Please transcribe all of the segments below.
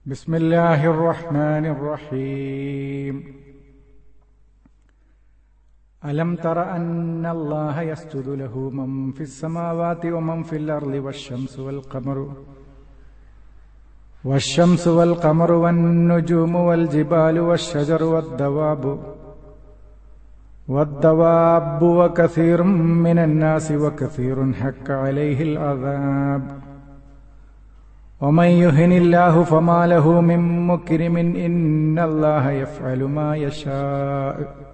بسم الله الرحمن الرحيم ألم تر أن الله يسجد له من في السماوات ومن في الأرض والشمس والقمر والشمس والقمر والنجوم والجبال والشجر والدواب والدواب وكثير من الناس وكثير حق عليه العذاب ومن يهن الله فما له من مكرم إن الله يفعل ما يشاء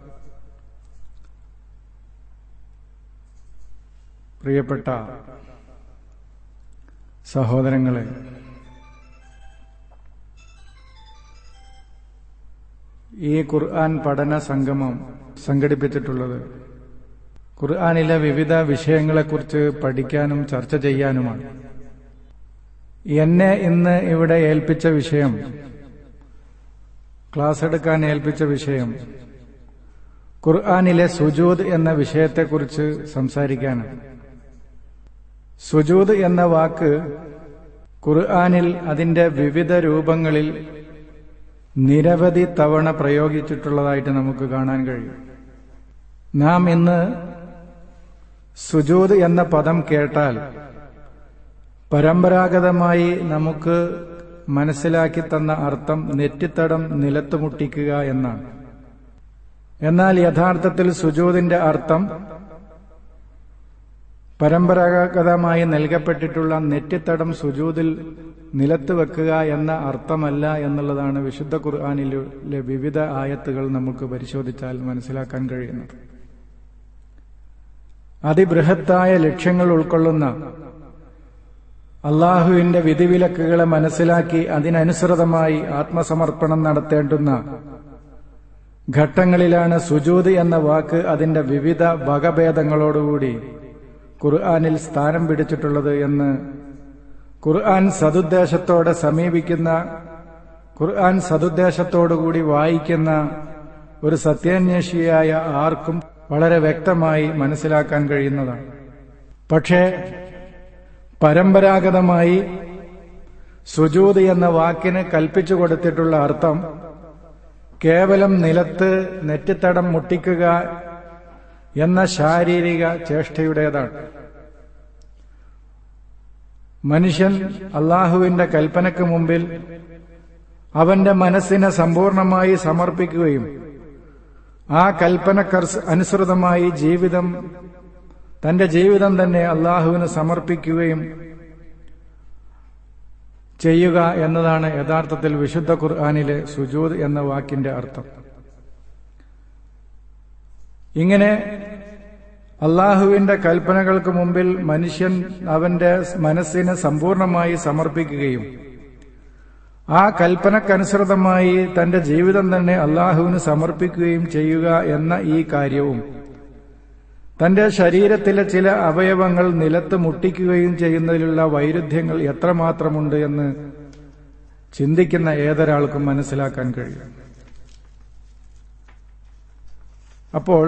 പ്രിയപ്പെട്ട സഹോദരങ്ങളെ ഈ ഖുർആൻ പഠന സംഗമം സംഘടിപ്പിച്ചിട്ടുള്ളത് ഖുർആനിലെ വിവിധ വിഷയങ്ങളെക്കുറിച്ച് പഠിക്കാനും ചർച്ച ചെയ്യാനുമാണ് എന്നെ ഇന്ന് ഇവിടെ ഏൽപ്പിച്ച വിഷയം ക്ലാസ് എടുക്കാൻ ഏൽപ്പിച്ച വിഷയം ഖുർആാനിലെ സുജൂദ് എന്ന വിഷയത്തെക്കുറിച്ച് സംസാരിക്കാനാണ് സുജൂദ് എന്ന വാക്ക് ഖുർആാനിൽ അതിന്റെ വിവിധ രൂപങ്ങളിൽ നിരവധി തവണ പ്രയോഗിച്ചിട്ടുള്ളതായിട്ട് നമുക്ക് കാണാൻ കഴിയും നാം ഇന്ന് സുജൂദ് എന്ന പദം കേട്ടാൽ പരമ്പരാഗതമായി നമുക്ക് മനസ്സിലാക്കി തന്ന അർത്ഥം നെറ്റിത്തടം നിലത്തുമുട്ടിക്കുക എന്നാണ് എന്നാൽ യഥാർത്ഥത്തിൽ സുജൂദിന്റെ അർത്ഥം പരമ്പരാഗതമായി നൽകപ്പെട്ടിട്ടുള്ള നെറ്റിത്തടം സുജൂദിൽ നിലത്ത് വെക്കുക എന്ന അർത്ഥമല്ല എന്നുള്ളതാണ് വിശുദ്ധ ഖുർആാനിലെ വിവിധ ആയത്തുകൾ നമുക്ക് പരിശോധിച്ചാൽ മനസ്സിലാക്കാൻ കഴിയുന്നത് അതിബൃഹത്തായ ലക്ഷ്യങ്ങൾ ഉൾക്കൊള്ളുന്ന അള്ളാഹുവിന്റെ വിധിവിലക്കുകളെ മനസ്സിലാക്കി അതിനനുസൃതമായി ആത്മസമർപ്പണം നടത്തേണ്ടുന്ന ഘട്ടങ്ങളിലാണ് സുജൂദ് എന്ന വാക്ക് അതിന്റെ വിവിധ വകഭേദങ്ങളോടുകൂടി ഖുർആാനിൽ സ്ഥാനം പിടിച്ചിട്ടുള്ളത് എന്ന് ഖുർആൻ സതുദ്ദേശത്തോടെ സമീപിക്കുന്ന ഖുർആൻ സതുദ്ദേശത്തോടുകൂടി വായിക്കുന്ന ഒരു സത്യാന്വേഷിയായ ആർക്കും വളരെ വ്യക്തമായി മനസ്സിലാക്കാൻ കഴിയുന്നതാണ് പക്ഷേ പരമ്പരാഗതമായി സുജൂത് എന്ന വാക്കിന് കൽപ്പിച്ചു കൊടുത്തിട്ടുള്ള അർത്ഥം കേവലം നിലത്ത് നെറ്റിത്തടം മുട്ടിക്കുക എന്ന ശാരീരിക ചേഷ്ടയുടേതാണ് മനുഷ്യൻ അള്ളാഹുവിന്റെ കൽപ്പനയ്ക്ക് മുമ്പിൽ അവന്റെ മനസ്സിനെ സമ്പൂർണമായി സമർപ്പിക്കുകയും ആ കൽപ്പനക്ക് അനുസൃതമായി ജീവിതം തന്റെ ജീവിതം തന്നെ അള്ളാഹുവിന് സമർപ്പിക്കുകയും ചെയ്യുക എന്നതാണ് യഥാർത്ഥത്തിൽ വിശുദ്ധ ഖുർആാനിലെ സുജൂദ് എന്ന വാക്കിന്റെ അർത്ഥം ഇങ്ങനെ അള്ളാഹുവിന്റെ കൽപ്പനകൾക്ക് മുമ്പിൽ മനുഷ്യൻ അവന്റെ മനസ്സിനെ സമ്പൂർണമായി സമർപ്പിക്കുകയും ആ കൽപ്പനക്കനുസൃതമായി തന്റെ ജീവിതം തന്നെ അള്ളാഹുവിന് സമർപ്പിക്കുകയും ചെയ്യുക എന്ന ഈ കാര്യവും തന്റെ ശരീരത്തിലെ ചില അവയവങ്ങൾ നിലത്ത് മുട്ടിക്കുകയും ചെയ്യുന്നതിലുള്ള വൈരുദ്ധ്യങ്ങൾ എത്രമാത്രമുണ്ട് എന്ന് ചിന്തിക്കുന്ന ഏതൊരാൾക്കും മനസ്സിലാക്കാൻ കഴിയും അപ്പോൾ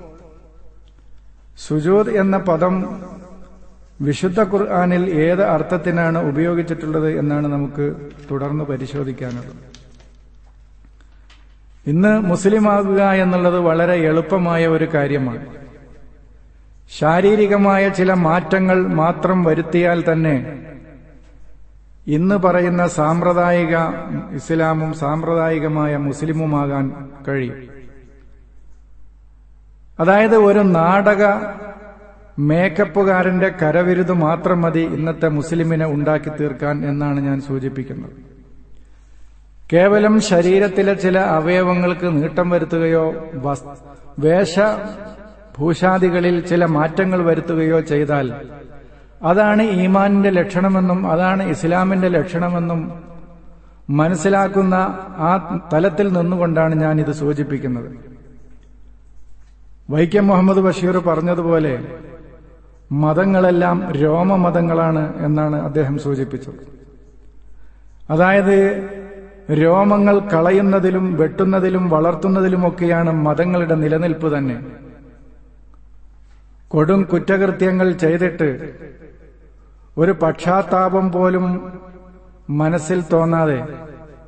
സുജൂദ് എന്ന പദം വിശുദ്ധ ഖുർആാനിൽ ഏത് അർത്ഥത്തിനാണ് ഉപയോഗിച്ചിട്ടുള്ളത് എന്നാണ് നമുക്ക് തുടർന്ന് പരിശോധിക്കാനുള്ളത് ഇന്ന് മുസ്ലിമാകുക എന്നുള്ളത് വളരെ എളുപ്പമായ ഒരു കാര്യമാണ് ശാരീരികമായ ചില മാറ്റങ്ങൾ മാത്രം വരുത്തിയാൽ തന്നെ ഇന്ന് പറയുന്ന സാമ്പ്രദായിക ഇസ്ലാമും സാമ്പ്രദായികമായ മുസ്ലിമുമാകാൻ കഴിയും അതായത് ഒരു നാടക മേക്കപ്പുകാരന്റെ കരവിരുത് മാത്രം മതി ഇന്നത്തെ മുസ്ലിമിനെ ഉണ്ടാക്കി തീർക്കാൻ എന്നാണ് ഞാൻ സൂചിപ്പിക്കുന്നത് കേവലം ശരീരത്തിലെ ചില അവയവങ്ങൾക്ക് നീട്ടം വരുത്തുകയോ വേഷ ഭൂഷാദികളിൽ ചില മാറ്റങ്ങൾ വരുത്തുകയോ ചെയ്താൽ അതാണ് ഈമാനിന്റെ ലക്ഷണമെന്നും അതാണ് ഇസ്ലാമിന്റെ ലക്ഷണമെന്നും മനസ്സിലാക്കുന്ന ആ തലത്തിൽ നിന്നുകൊണ്ടാണ് ഞാൻ ഇത് സൂചിപ്പിക്കുന്നത് വൈക്കം മുഹമ്മദ് ബഷീർ പറഞ്ഞതുപോലെ മതങ്ങളെല്ലാം രോമമതങ്ങളാണ് എന്നാണ് അദ്ദേഹം സൂചിപ്പിച്ചത് അതായത് രോമങ്ങൾ കളയുന്നതിലും വെട്ടുന്നതിലും വളർത്തുന്നതിലുമൊക്കെയാണ് മതങ്ങളുടെ നിലനിൽപ്പ് തന്നെ കൊടും കുറ്റകൃത്യങ്ങൾ ചെയ്തിട്ട് ഒരു പക്ഷാതാപം പോലും മനസ്സിൽ തോന്നാതെ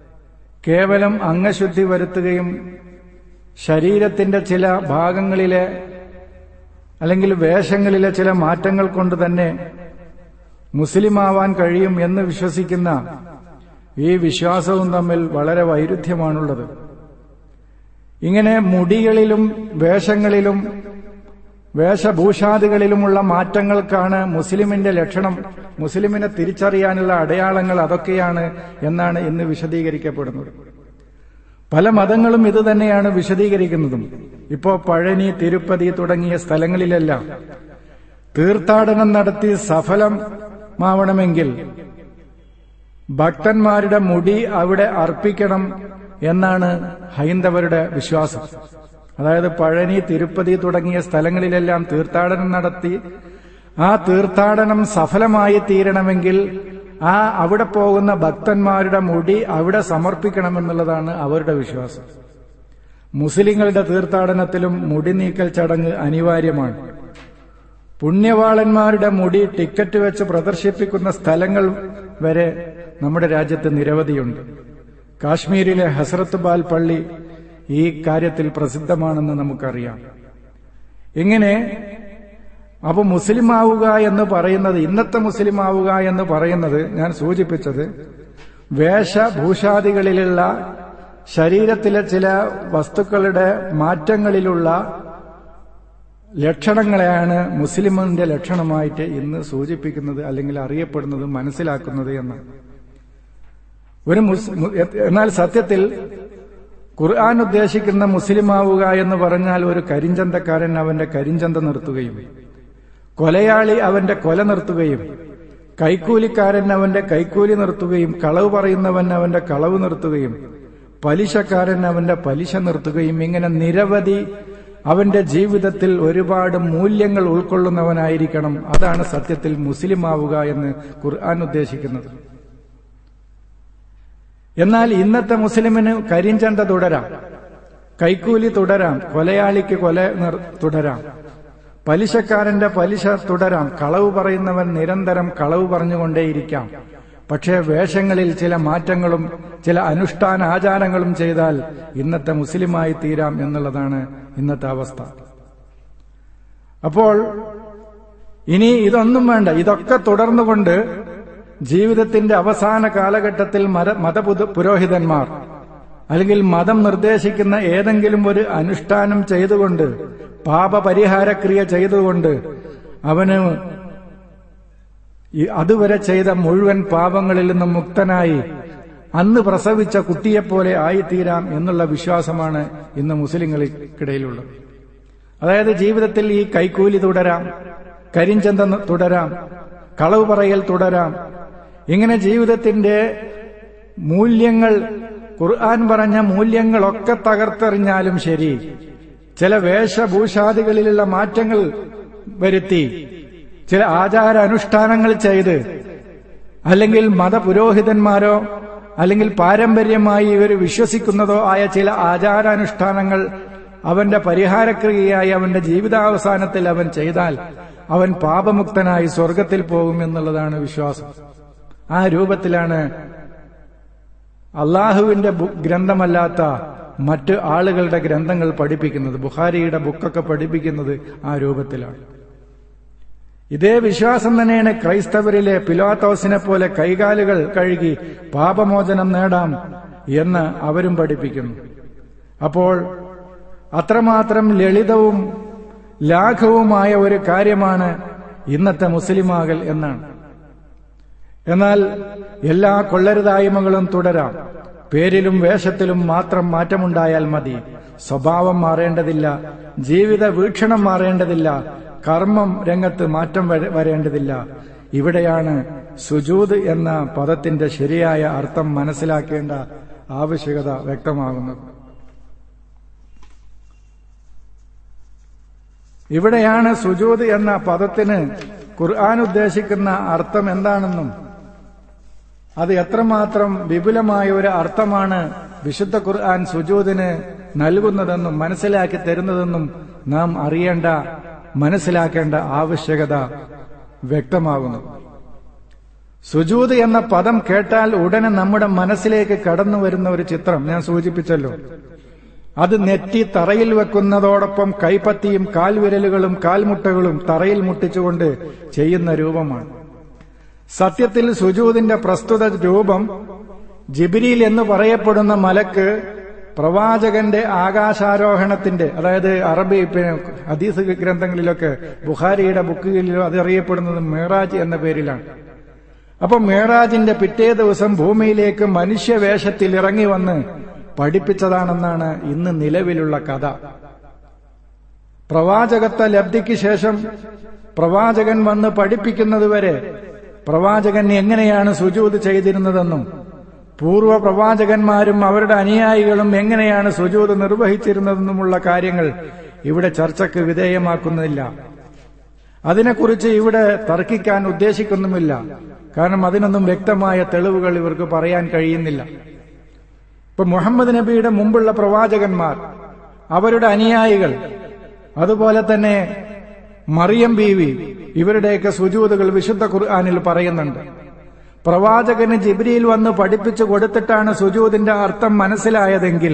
കേവലം അംഗശുദ്ധി വരുത്തുകയും ശരീരത്തിന്റെ ചില ഭാഗങ്ങളിലെ അല്ലെങ്കിൽ വേഷങ്ങളിലെ ചില മാറ്റങ്ങൾ കൊണ്ട് തന്നെ മുസ്ലിമാവാൻ കഴിയും എന്ന് വിശ്വസിക്കുന്ന ഈ വിശ്വാസവും തമ്മിൽ വളരെ വൈരുദ്ധ്യമാണുള്ളത് ഇങ്ങനെ മുടികളിലും വേഷങ്ങളിലും വേഷഭൂഷാദികളിലുമുള്ള മാറ്റങ്ങൾക്കാണ് മുസ്ലിമിന്റെ ലക്ഷണം മുസ്ലിമിനെ തിരിച്ചറിയാനുള്ള അടയാളങ്ങൾ അതൊക്കെയാണ് എന്നാണ് ഇന്ന് വിശദീകരിക്കപ്പെടുന്നത് പല മതങ്ങളും ഇത് തന്നെയാണ് വിശദീകരിക്കുന്നതും ഇപ്പോ പഴനി തിരുപ്പതി തുടങ്ങിയ സ്ഥലങ്ങളിലെല്ലാം തീർത്ഥാടനം നടത്തി സഫലമാവണമെങ്കിൽ ഭക്തന്മാരുടെ മുടി അവിടെ അർപ്പിക്കണം എന്നാണ് ഹൈന്ദവരുടെ വിശ്വാസം അതായത് പഴനി തിരുപ്പതി തുടങ്ങിയ സ്ഥലങ്ങളിലെല്ലാം തീർത്ഥാടനം നടത്തി ആ തീർത്ഥാടനം സഫലമായി തീരണമെങ്കിൽ ആ അവിടെ പോകുന്ന ഭക്തന്മാരുടെ മുടി അവിടെ സമർപ്പിക്കണമെന്നുള്ളതാണ് അവരുടെ വിശ്വാസം മുസ്ലിങ്ങളുടെ തീർത്ഥാടനത്തിലും മുടി നീക്കൽ ചടങ്ങ് അനിവാര്യമാണ് പുണ്യവാളന്മാരുടെ മുടി ടിക്കറ്റ് വെച്ച് പ്രദർശിപ്പിക്കുന്ന സ്ഥലങ്ങൾ വരെ നമ്മുടെ രാജ്യത്ത് നിരവധിയുണ്ട് കാശ്മീരിലെ ഹസ്രത്ത് ബാൽ പള്ളി ഈ കാര്യത്തിൽ പ്രസിദ്ധമാണെന്ന് നമുക്കറിയാം ഇങ്ങനെ അപ്പൊ മുസ്ലിം ആവുക എന്ന് പറയുന്നത് ഇന്നത്തെ മുസ്ലിം ആവുക എന്ന് പറയുന്നത് ഞാൻ സൂചിപ്പിച്ചത് വേഷഭൂഷാദികളിലുള്ള ശരീരത്തിലെ ചില വസ്തുക്കളുടെ മാറ്റങ്ങളിലുള്ള ലക്ഷണങ്ങളെയാണ് മുസ്ലിമിന്റെ ലക്ഷണമായിട്ട് ഇന്ന് സൂചിപ്പിക്കുന്നത് അല്ലെങ്കിൽ അറിയപ്പെടുന്നത് മനസ്സിലാക്കുന്നത് എന്ന് ഒരു എന്നാൽ സത്യത്തിൽ ഖുർആൻ ഉദ്ദേശിക്കുന്ന മുസ്ലിമാവുക എന്ന് പറഞ്ഞാൽ ഒരു കരിഞ്ചന്തക്കാരൻ അവന്റെ കരിഞ്ചന്ത നിർത്തുകയും കൊലയാളി അവന്റെ കൊല നിർത്തുകയും കൈക്കൂലിക്കാരൻ അവന്റെ കൈക്കൂലി നിർത്തുകയും കളവ് പറയുന്നവൻ അവന്റെ കളവ് നിർത്തുകയും പലിശക്കാരൻ അവന്റെ പലിശ നിർത്തുകയും ഇങ്ങനെ നിരവധി അവന്റെ ജീവിതത്തിൽ ഒരുപാട് മൂല്യങ്ങൾ ഉൾക്കൊള്ളുന്നവനായിരിക്കണം അതാണ് സത്യത്തിൽ മുസ്ലിം ആവുക എന്ന് ഖുർആൻ ഉദ്ദേശിക്കുന്നത് എന്നാൽ ഇന്നത്തെ മുസ്ലിമിന് കരിഞ്ചന്ത തുടരാം കൈക്കൂലി തുടരാം കൊലയാളിക്ക് കൊല തുടരാം പലിശക്കാരന്റെ പലിശ തുടരാം കളവ് പറയുന്നവൻ നിരന്തരം കളവ് പറഞ്ഞുകൊണ്ടേയിരിക്കാം പക്ഷേ വേഷങ്ങളിൽ ചില മാറ്റങ്ങളും ചില അനുഷ്ഠാന ആചാരങ്ങളും ചെയ്താൽ ഇന്നത്തെ മുസ്ലിമായി തീരാം എന്നുള്ളതാണ് ഇന്നത്തെ അവസ്ഥ അപ്പോൾ ഇനി ഇതൊന്നും വേണ്ട ഇതൊക്കെ തുടർന്നുകൊണ്ട് ജീവിതത്തിന്റെ അവസാന കാലഘട്ടത്തിൽ മത പുരോഹിതന്മാർ അല്ലെങ്കിൽ മതം നിർദ്ദേശിക്കുന്ന ഏതെങ്കിലും ഒരു അനുഷ്ഠാനം ചെയ്തുകൊണ്ട് പാപപരിഹാരക്രിയ ചെയ്തുകൊണ്ട് അവന് അതുവരെ ചെയ്ത മുഴുവൻ പാപങ്ങളിൽ നിന്നും മുക്തനായി അന്ന് പ്രസവിച്ച കുട്ടിയെപ്പോലെ ആയിത്തീരാം എന്നുള്ള വിശ്വാസമാണ് ഇന്ന് മുസ്ലിങ്ങൾക്കിടയിലുള്ളത് അതായത് ജീവിതത്തിൽ ഈ കൈക്കൂലി തുടരാം കരിഞ്ചന്ത തുടരാം കളവ് പറയൽ തുടരാം ഇങ്ങനെ ജീവിതത്തിന്റെ മൂല്യങ്ങൾ ഖുർആൻ പറഞ്ഞ മൂല്യങ്ങളൊക്കെ തകർത്തെറിഞ്ഞാലും ശരി ചില വേഷഭൂഷാദികളിലുള്ള മാറ്റങ്ങൾ വരുത്തി ചില ആചാര അനുഷ്ഠാനങ്ങൾ ചെയ്ത് അല്ലെങ്കിൽ മതപുരോഹിതന്മാരോ അല്ലെങ്കിൽ പാരമ്പര്യമായി ഇവർ വിശ്വസിക്കുന്നതോ ആയ ചില ആചാരാനുഷ്ഠാനങ്ങൾ അവന്റെ പരിഹാരക്രിയയായി അവന്റെ ജീവിതാവസാനത്തിൽ അവൻ ചെയ്താൽ അവൻ പാപമുക്തനായി സ്വർഗത്തിൽ പോകും എന്നുള്ളതാണ് വിശ്വാസം ആ രൂപത്തിലാണ് അള്ളാഹുവിന്റെ ഗ്രന്ഥമല്ലാത്ത മറ്റ് ആളുകളുടെ ഗ്രന്ഥങ്ങൾ പഠിപ്പിക്കുന്നത് ബുഖാരിയുടെ ബുക്കൊക്കെ പഠിപ്പിക്കുന്നത് ആ രൂപത്തിലാണ് ഇതേ വിശ്വാസം തന്നെയാണ് ക്രൈസ്തവരിലെ പിലോത്തോസിനെ പോലെ കൈകാലുകൾ കഴുകി പാപമോചനം നേടാം എന്ന് അവരും പഠിപ്പിക്കുന്നു അപ്പോൾ അത്രമാത്രം ലളിതവും ലാഘവുമായ ഒരു കാര്യമാണ് ഇന്നത്തെ മുസ്ലിമാകൽ എന്നാണ് എന്നാൽ എല്ലാ കൊള്ളരുതായ്മകളും തുടരാം പേരിലും വേഷത്തിലും മാത്രം മാറ്റമുണ്ടായാൽ മതി സ്വഭാവം മാറേണ്ടതില്ല ജീവിത വീക്ഷണം മാറേണ്ടതില്ല കർമ്മം രംഗത്ത് മാറ്റം വരേണ്ടതില്ല ഇവിടെയാണ് സുജൂദ് എന്ന പദത്തിന്റെ ശരിയായ അർത്ഥം മനസ്സിലാക്കേണ്ട ആവശ്യകത വ്യക്തമാകുന്നത് ഇവിടെയാണ് സുജൂദ് എന്ന പദത്തിന് ഖുർആൻ ഉദ്ദേശിക്കുന്ന അർത്ഥം എന്താണെന്നും അത് എത്രമാത്രം വിപുലമായ ഒരു അർത്ഥമാണ് വിശുദ്ധ ഖുർആൻ സുജൂദിന് നൽകുന്നതെന്നും മനസ്സിലാക്കി തരുന്നതെന്നും നാം അറിയേണ്ട മനസ്സിലാക്കേണ്ട ആവശ്യകത വ്യക്തമാകുന്നു സുജൂത് എന്ന പദം കേട്ടാൽ ഉടനെ നമ്മുടെ മനസ്സിലേക്ക് കടന്നു വരുന്ന ഒരു ചിത്രം ഞാൻ സൂചിപ്പിച്ചല്ലോ അത് നെറ്റി തറയിൽ വെക്കുന്നതോടൊപ്പം കൈപ്പത്തിയും കാൽവിരലുകളും കാൽമുട്ടകളും തറയിൽ മുട്ടിച്ചുകൊണ്ട് ചെയ്യുന്ന രൂപമാണ് സത്യത്തിൽ സുജൂതിന്റെ പ്രസ്തുത രൂപം ജിബിരിയിൽ എന്ന് പറയപ്പെടുന്ന മലക്ക് പ്രവാചകന്റെ ആകാശാരോഹണത്തിന്റെ അതായത് അറബി പിന്നെ ഹദീസ് ഗ്രന്ഥങ്ങളിലൊക്കെ ബുഖാരിയുടെ ബുക്കുകളിലോ അത് അറിയപ്പെടുന്നത് മേറാജ് എന്ന പേരിലാണ് അപ്പൊ മേറാജിന്റെ പിറ്റേ ദിവസം ഭൂമിയിലേക്ക് മനുഷ്യവേഷത്തിൽ ഇറങ്ങി വന്ന് പഠിപ്പിച്ചതാണെന്നാണ് ഇന്ന് നിലവിലുള്ള കഥ പ്രവാചകത്വ ലബ്ധിക്ക് ശേഷം പ്രവാചകൻ വന്ന് പഠിപ്പിക്കുന്നതുവരെ പ്രവാചകൻ എങ്ങനെയാണ് സുജൂത് ചെയ്തിരുന്നതെന്നും പൂർവ്വ പ്രവാചകന്മാരും അവരുടെ അനുയായികളും എങ്ങനെയാണ് സുജൂത് നിർവഹിച്ചിരുന്നതെന്നുമുള്ള കാര്യങ്ങൾ ഇവിടെ ചർച്ചയ്ക്ക് വിധേയമാക്കുന്നില്ല അതിനെക്കുറിച്ച് ഇവിടെ തർക്കിക്കാൻ ഉദ്ദേശിക്കുന്നുമില്ല കാരണം അതിനൊന്നും വ്യക്തമായ തെളിവുകൾ ഇവർക്ക് പറയാൻ കഴിയുന്നില്ല ഇപ്പൊ മുഹമ്മദ് നബിയുടെ മുമ്പുള്ള പ്രവാചകന്മാർ അവരുടെ അനുയായികൾ അതുപോലെ തന്നെ മറിയം ബീവി ഇവരുടെയൊക്കെ സുജൂതുകൾ വിശുദ്ധ ഖുർആാനിൽ പറയുന്നുണ്ട് പ്രവാചകന് ജിബ്രിയിൽ വന്ന് പഠിപ്പിച്ചു കൊടുത്തിട്ടാണ് സുജൂതിന്റെ അർത്ഥം മനസ്സിലായതെങ്കിൽ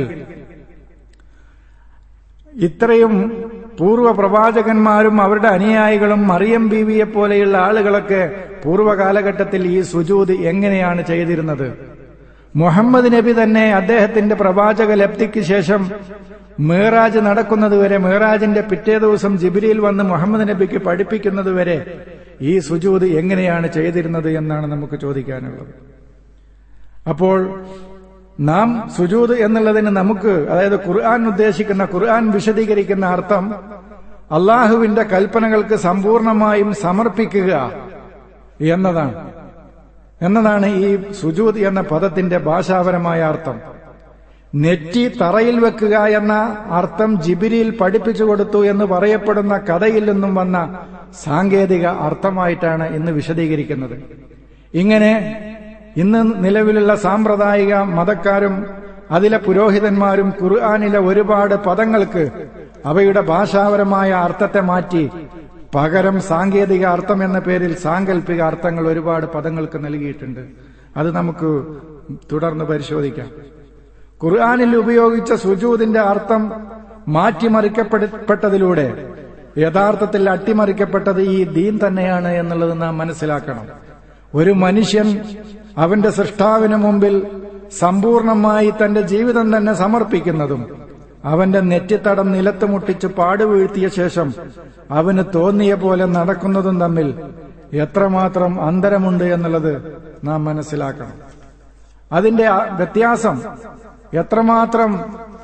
ഇത്രയും പൂർവ്വ പ്രവാചകന്മാരും അവരുടെ അനുയായികളും മറിയം ബീവിയെ പോലെയുള്ള ആളുകളൊക്കെ പൂർവ്വകാലഘട്ടത്തിൽ ഈ സുജൂത് എങ്ങനെയാണ് ചെയ്തിരുന്നത് മുഹമ്മദ് നബി തന്നെ അദ്ദേഹത്തിന്റെ പ്രവാചക ലബ്ധിക്ക് ശേഷം മേറാജ് നടക്കുന്നതുവരെ മേറാജിന്റെ പിറ്റേ ദിവസം ജിബിരിയിൽ വന്ന് മുഹമ്മദ് നബിക്ക് പഠിപ്പിക്കുന്നതുവരെ ഈ സുജൂത് എങ്ങനെയാണ് ചെയ്തിരുന്നത് എന്നാണ് നമുക്ക് ചോദിക്കാനുള്ളത് അപ്പോൾ നാം സുജൂത് എന്നുള്ളതിന് നമുക്ക് അതായത് ഖുർആൻ ഉദ്ദേശിക്കുന്ന ഖുർആൻ വിശദീകരിക്കുന്ന അർത്ഥം അള്ളാഹുവിന്റെ കൽപ്പനകൾക്ക് സമ്പൂർണമായും സമർപ്പിക്കുക എന്നതാണ് എന്നതാണ് ഈ സുജൂത് എന്ന പദത്തിന്റെ ഭാഷാപരമായ അർത്ഥം നെറ്റി തറയിൽ വെക്കുക എന്ന അർത്ഥം ജിബിരിയിൽ പഠിപ്പിച്ചു കൊടുത്തു എന്ന് പറയപ്പെടുന്ന കഥയിൽ നിന്നും വന്ന സാങ്കേതിക അർത്ഥമായിട്ടാണ് ഇന്ന് വിശദീകരിക്കുന്നത് ഇങ്ങനെ ഇന്ന് നിലവിലുള്ള സാമ്പ്രദായിക മതക്കാരും അതിലെ പുരോഹിതന്മാരും ഖുർആാനിലെ ഒരുപാട് പദങ്ങൾക്ക് അവയുടെ ഭാഷാപരമായ അർത്ഥത്തെ മാറ്റി പകരം സാങ്കേതിക അർത്ഥം എന്ന പേരിൽ സാങ്കല്പിക അർത്ഥങ്ങൾ ഒരുപാട് പദങ്ങൾക്ക് നൽകിയിട്ടുണ്ട് അത് നമുക്ക് തുടർന്ന് പരിശോധിക്കാം ഖുർആാനിൽ ഉപയോഗിച്ച സുജൂദിന്റെ അർത്ഥം മാറ്റിമറിക്കപ്പെട്ടതിലൂടെ യഥാർത്ഥത്തിൽ അട്ടിമറിക്കപ്പെട്ടത് ഈ ദീൻ തന്നെയാണ് എന്നുള്ളത് നാം മനസ്സിലാക്കണം ഒരു മനുഷ്യൻ അവന്റെ സൃഷ്ടാവിന് മുമ്പിൽ സമ്പൂർണമായി തന്റെ ജീവിതം തന്നെ സമർപ്പിക്കുന്നതും അവന്റെ നെറ്റിത്തടം നിലത്ത് മുട്ടിച്ച് പാടുവീഴ്ത്തിയ ശേഷം അവന് തോന്നിയ പോലെ നടക്കുന്നതും തമ്മിൽ എത്രമാത്രം അന്തരമുണ്ട് എന്നുള്ളത് നാം മനസ്സിലാക്കണം അതിന്റെ വ്യത്യാസം എത്രമാത്രം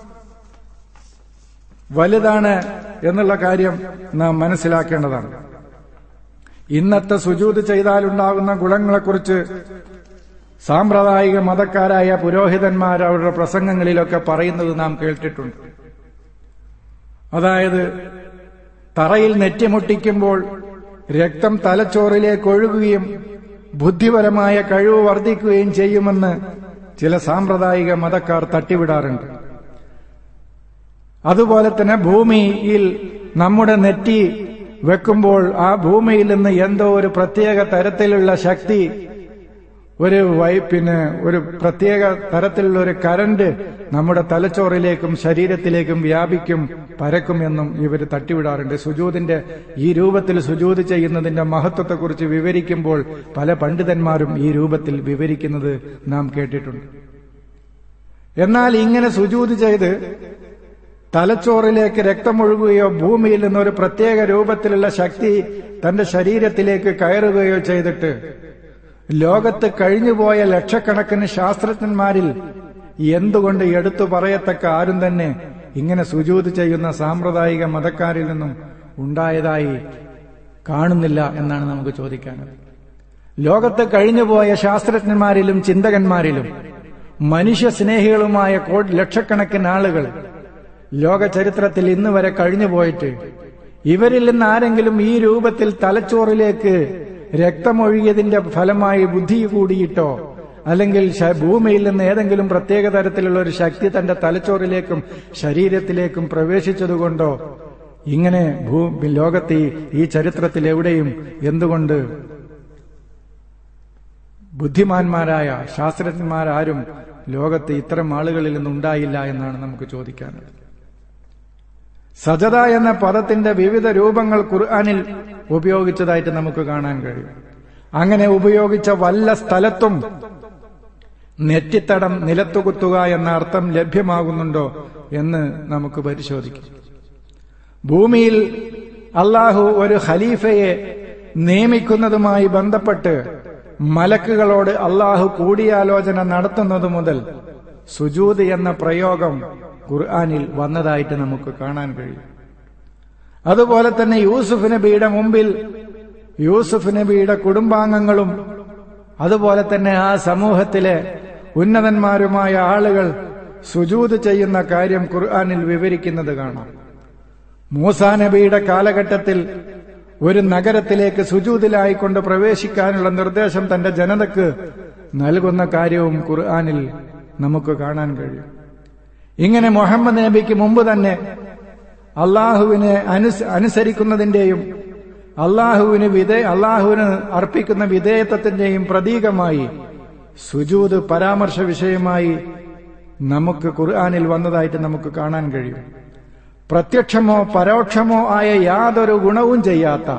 വലുതാണ് എന്നുള്ള കാര്യം നാം മനസ്സിലാക്കേണ്ടതാണ് ഇന്നത്തെ സുജൂത് ചെയ്താലുണ്ടാകുന്ന ഗുണങ്ങളെക്കുറിച്ച് സാമ്പ്രദായിക മതക്കാരായ പുരോഹിതന്മാർ അവരുടെ പ്രസംഗങ്ങളിലൊക്കെ പറയുന്നത് നാം കേട്ടിട്ടുണ്ട് അതായത് തറയിൽ നെറ്റിമുട്ടിക്കുമ്പോൾ രക്തം തലച്ചോറിലേക്ക് ഒഴുകുകയും ബുദ്ധിപരമായ കഴിവ് വർദ്ധിക്കുകയും ചെയ്യുമെന്ന് ചില സാമ്പ്രദായിക മതക്കാർ തട്ടിവിടാറുണ്ട് അതുപോലെ തന്നെ ഭൂമിയിൽ നമ്മുടെ നെറ്റി വെക്കുമ്പോൾ ആ ഭൂമിയിൽ നിന്ന് എന്തോ ഒരു പ്രത്യേക തരത്തിലുള്ള ശക്തി ഒരു വൈ പിന്നെ ഒരു പ്രത്യേക തരത്തിലുള്ള ഒരു കരണ്ട് നമ്മുടെ തലച്ചോറിലേക്കും ശരീരത്തിലേക്കും വ്യാപിക്കും പരക്കും എന്നും ഇവർ തട്ടിവിടാറുണ്ട് സുജൂതിന്റെ ഈ രൂപത്തിൽ സുജൂത് ചെയ്യുന്നതിന്റെ മഹത്വത്തെക്കുറിച്ച് വിവരിക്കുമ്പോൾ പല പണ്ഡിതന്മാരും ഈ രൂപത്തിൽ വിവരിക്കുന്നത് നാം കേട്ടിട്ടുണ്ട് എന്നാൽ ഇങ്ങനെ സുജൂത് ചെയ്ത് തലച്ചോറിലേക്ക് രക്തമൊഴുകുകയോ ഭൂമിയിൽ നിന്ന് ഒരു പ്രത്യേക രൂപത്തിലുള്ള ശക്തി തന്റെ ശരീരത്തിലേക്ക് കയറുകയോ ചെയ്തിട്ട് ലോകത്ത് കഴിഞ്ഞുപോയ ലക്ഷക്കണക്കിന് ശാസ്ത്രജ്ഞന്മാരിൽ എന്തുകൊണ്ട് എടുത്തു പറയത്തക്ക ആരും തന്നെ ഇങ്ങനെ സുജൂത് ചെയ്യുന്ന സാമ്പ്രദായിക മതക്കാരിൽ നിന്നും ഉണ്ടായതായി കാണുന്നില്ല എന്നാണ് നമുക്ക് ചോദിക്കാനുള്ളത് ലോകത്ത് കഴിഞ്ഞുപോയ ശാസ്ത്രജ്ഞന്മാരിലും ചിന്തകന്മാരിലും മനുഷ്യ സ്നേഹികളുമായ കോടി ലക്ഷക്കണക്കിന് ആളുകൾ ലോക ചരിത്രത്തിൽ ഇന്ന് വരെ കഴിഞ്ഞുപോയിട്ട് ഇവരിൽ നിന്ന് ആരെങ്കിലും ഈ രൂപത്തിൽ തലച്ചോറിലേക്ക് രക്തമൊഴുകിയതിന്റെ ഫലമായി ബുദ്ധി കൂടിയിട്ടോ അല്ലെങ്കിൽ ഭൂമിയിൽ നിന്ന് ഏതെങ്കിലും പ്രത്യേക തരത്തിലുള്ള ഒരു ശക്തി തന്റെ തലച്ചോറിലേക്കും ശരീരത്തിലേക്കും പ്രവേശിച്ചതുകൊണ്ടോ ഇങ്ങനെ ഭൂ ലോകത്ത് ഈ ചരിത്രത്തിൽ എവിടെയും എന്തുകൊണ്ട് ബുദ്ധിമാന്മാരായ ശാസ്ത്രജ്ഞന്മാരാരും ലോകത്ത് ഇത്തരം ആളുകളിൽ നിന്നുണ്ടായില്ല എന്നാണ് നമുക്ക് ചോദിക്കാനുള്ളത് സജത എന്ന പദത്തിന്റെ വിവിധ രൂപങ്ങൾ ഖുർആാനിൽ ഉപയോഗിച്ചതായിട്ട് നമുക്ക് കാണാൻ കഴിയും അങ്ങനെ ഉപയോഗിച്ച വല്ല സ്ഥലത്തും നെറ്റിത്തടം നിലത്തുകുത്തുക എന്ന അർത്ഥം ലഭ്യമാകുന്നുണ്ടോ എന്ന് നമുക്ക് പരിശോധിക്കാം ഭൂമിയിൽ അള്ളാഹു ഒരു ഖലീഫയെ നിയമിക്കുന്നതുമായി ബന്ധപ്പെട്ട് മലക്കുകളോട് അള്ളാഹു കൂടിയാലോചന നടത്തുന്നത് മുതൽ സുജൂത് എന്ന പ്രയോഗം ഖുർആാനിൽ വന്നതായിട്ട് നമുക്ക് കാണാൻ കഴിയും അതുപോലെ തന്നെ യൂസുഫ് നബിയുടെ മുമ്പിൽ യൂസുഫ് നബിയുടെ കുടുംബാംഗങ്ങളും അതുപോലെ തന്നെ ആ സമൂഹത്തിലെ ഉന്നതന്മാരുമായ ആളുകൾ സുജൂത് ചെയ്യുന്ന കാര്യം ഖുർആാനിൽ വിവരിക്കുന്നത് കാണാം മൂസാ നബിയുടെ കാലഘട്ടത്തിൽ ഒരു നഗരത്തിലേക്ക് സുജൂതിലായിക്കൊണ്ട് പ്രവേശിക്കാനുള്ള നിർദ്ദേശം തന്റെ ജനതക്ക് നൽകുന്ന കാര്യവും ഖുർആാനിൽ നമുക്ക് കാണാൻ കഴിയും ഇങ്ങനെ മുഹമ്മദ് നബിക്ക് മുമ്പ് തന്നെ അള്ളാഹുവിനെ അനുസരിക്കുന്നതിന്റെയും അള്ളാഹുവിന് വിധേ അള്ളാഹുവിന് അർപ്പിക്കുന്ന വിധേയത്വത്തിന്റെയും പ്രതീകമായി സുജൂത് പരാമർശ വിഷയമായി നമുക്ക് ഖുർആാനിൽ വന്നതായിട്ട് നമുക്ക് കാണാൻ കഴിയും പ്രത്യക്ഷമോ പരോക്ഷമോ ആയ യാതൊരു ഗുണവും ചെയ്യാത്ത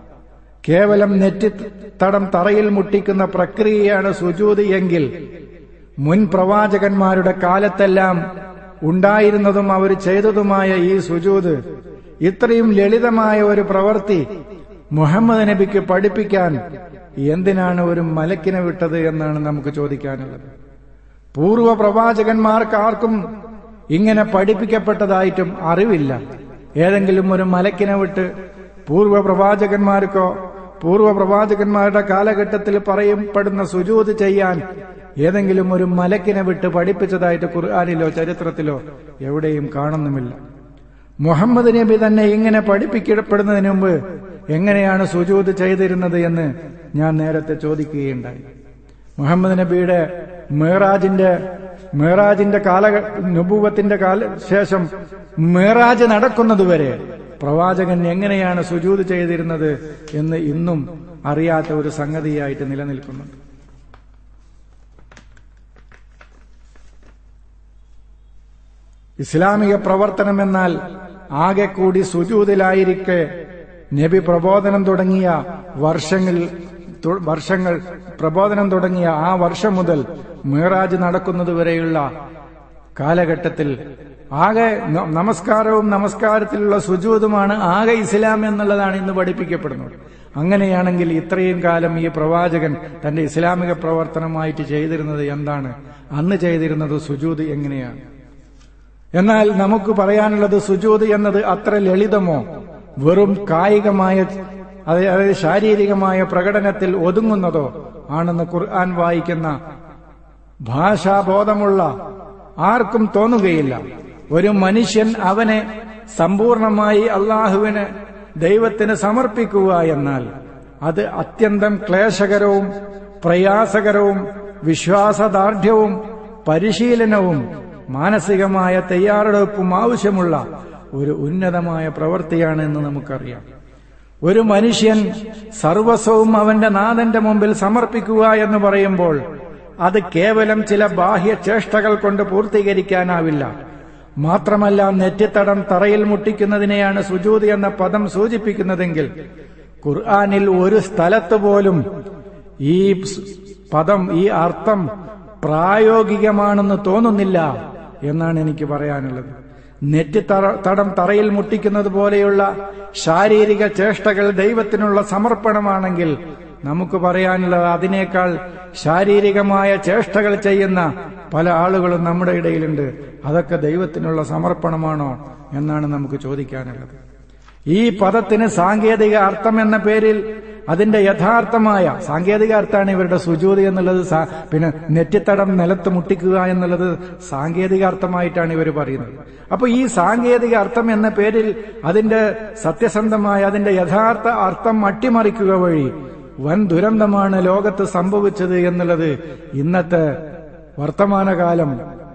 കേവലം നെറ്റിത്തടം തറയിൽ മുട്ടിക്കുന്ന പ്രക്രിയയാണ് സുജൂത് എങ്കിൽ മുൻ പ്രവാചകന്മാരുടെ കാലത്തെല്ലാം ഉണ്ടായിരുന്നതും അവർ ചെയ്തതുമായ ഈ സുജൂത് ഇത്രയും ലളിതമായ ഒരു പ്രവൃത്തി മുഹമ്മദ് നബിക്ക് പഠിപ്പിക്കാൻ എന്തിനാണ് ഒരു മലക്കിനെ വിട്ടത് എന്നാണ് നമുക്ക് ചോദിക്കാനുള്ളത് പൂർവ്വ പ്രവാചകന്മാർക്ക് ആർക്കും ഇങ്ങനെ പഠിപ്പിക്കപ്പെട്ടതായിട്ടും അറിവില്ല ഏതെങ്കിലും ഒരു മലക്കിനെ വിട്ട് പൂർവ്വ പ്രവാചകന്മാർക്കോ പൂർവ്വ പ്രവാചകന്മാരുടെ കാലഘട്ടത്തിൽ പറയപ്പെടുന്ന സുജൂത് ചെയ്യാൻ ഏതെങ്കിലും ഒരു മലക്കിനെ വിട്ട് പഠിപ്പിച്ചതായിട്ട് ഖുർആാനിലോ ചരിത്രത്തിലോ എവിടെയും കാണുന്നുമില്ല മുഹമ്മദ് നബി തന്നെ ഇങ്ങനെ പഠിപ്പിക്കപ്പെടുന്നതിന് മുമ്പ് എങ്ങനെയാണ് സുജൂത് ചെയ്തിരുന്നത് എന്ന് ഞാൻ നേരത്തെ ചോദിക്കുകയുണ്ടായി മുഹമ്മദ് നബിയുടെ മേറാജിന്റെ മേറാജിന്റെ കാല നുപൂവത്തിന്റെ കാല ശേഷം മേറാജ് നടക്കുന്നതുവരെ പ്രവാചകൻ എങ്ങനെയാണ് സുജൂത് ചെയ്തിരുന്നത് എന്ന് ഇന്നും അറിയാത്ത ഒരു സംഗതിയായിട്ട് നിലനിൽക്കുന്നുണ്ട് ഇസ്ലാമിക പ്രവർത്തനം എന്നാൽ ആകെ കൂടി സുജൂതിലായിരിക്കെ നബി പ്രബോധനം തുടങ്ങിയ വർഷങ്ങൾ വർഷങ്ങൾ പ്രബോധനം തുടങ്ങിയ ആ വർഷം മുതൽ മേറാജ് നടക്കുന്നതുവരെയുള്ള കാലഘട്ടത്തിൽ ആകെ നമസ്കാരവും നമസ്കാരത്തിലുള്ള സുജൂതുമാണ് ആകെ ഇസ്ലാം എന്നുള്ളതാണ് ഇന്ന് പഠിപ്പിക്കപ്പെടുന്നത് അങ്ങനെയാണെങ്കിൽ ഇത്രയും കാലം ഈ പ്രവാചകൻ തന്റെ ഇസ്ലാമിക പ്രവർത്തനമായിട്ട് ചെയ്തിരുന്നത് എന്താണ് അന്ന് ചെയ്തിരുന്നത് സുജൂത് എങ്ങനെയാണ് എന്നാൽ നമുക്ക് പറയാനുള്ളത് സുജൂത് എന്നത് അത്ര ലളിതമോ വെറും കായികമായ അതായത് ശാരീരികമായ പ്രകടനത്തിൽ ഒതുങ്ങുന്നതോ ആണെന്ന് ഖുർആൻ വായിക്കുന്ന ഭാഷാബോധമുള്ള ആർക്കും തോന്നുകയില്ല ഒരു മനുഷ്യൻ അവനെ സമ്പൂർണമായി അള്ളാഹുവിന് ദൈവത്തിന് സമർപ്പിക്കുക എന്നാൽ അത് അത്യന്തം ക്ലേശകരവും പ്രയാസകരവും വിശ്വാസദാർഢ്യവും പരിശീലനവും മാനസികമായ തയ്യാറെടുപ്പും ആവശ്യമുള്ള ഒരു ഉന്നതമായ പ്രവൃത്തിയാണ് എന്ന് നമുക്കറിയാം ഒരു മനുഷ്യൻ സർവസ്വവും അവന്റെ നാഥന്റെ മുമ്പിൽ സമർപ്പിക്കുക എന്ന് പറയുമ്പോൾ അത് കേവലം ചില ബാഹ്യ ചേഷ്ടകൾ കൊണ്ട് പൂർത്തീകരിക്കാനാവില്ല മാത്രമല്ല നെറ്റിത്തടം തറയിൽ മുട്ടിക്കുന്നതിനെയാണ് സുജൂത് എന്ന പദം സൂചിപ്പിക്കുന്നതെങ്കിൽ ഖുർആാനിൽ ഒരു സ്ഥലത്ത് പോലും ഈ പദം ഈ അർത്ഥം പ്രായോഗികമാണെന്ന് തോന്നുന്നില്ല എന്നാണ് എനിക്ക് പറയാനുള്ളത് നെറ്റി തടം തറയിൽ മുട്ടിക്കുന്നത് പോലെയുള്ള ശാരീരിക ചേഷ്ടകൾ ദൈവത്തിനുള്ള സമർപ്പണമാണെങ്കിൽ നമുക്ക് പറയാനുള്ളത് അതിനേക്കാൾ ശാരീരികമായ ചേഷ്ടകൾ ചെയ്യുന്ന പല ആളുകളും നമ്മുടെ ഇടയിലുണ്ട് അതൊക്കെ ദൈവത്തിനുള്ള സമർപ്പണമാണോ എന്നാണ് നമുക്ക് ചോദിക്കാനുള്ളത് ഈ പദത്തിന് സാങ്കേതിക അർത്ഥം എന്ന പേരിൽ അതിന്റെ യഥാർത്ഥമായ സാങ്കേതിക അർത്ഥമാണ് ഇവരുടെ സുജൂതി എന്നുള്ളത് പിന്നെ നെറ്റിത്തടം നിലത്ത് മുട്ടിക്കുക എന്നുള്ളത് സാങ്കേതിക അർത്ഥമായിട്ടാണ് ഇവർ പറയുന്നത് അപ്പൊ ഈ സാങ്കേതിക അർത്ഥം എന്ന പേരിൽ അതിന്റെ സത്യസന്ധമായ അതിന്റെ യഥാർത്ഥ അർത്ഥം അട്ടിമറിക്കുക വഴി വൻ ദുരന്തമാണ് ലോകത്ത് സംഭവിച്ചത് എന്നുള്ളത് ഇന്നത്തെ വർത്തമാനകാലം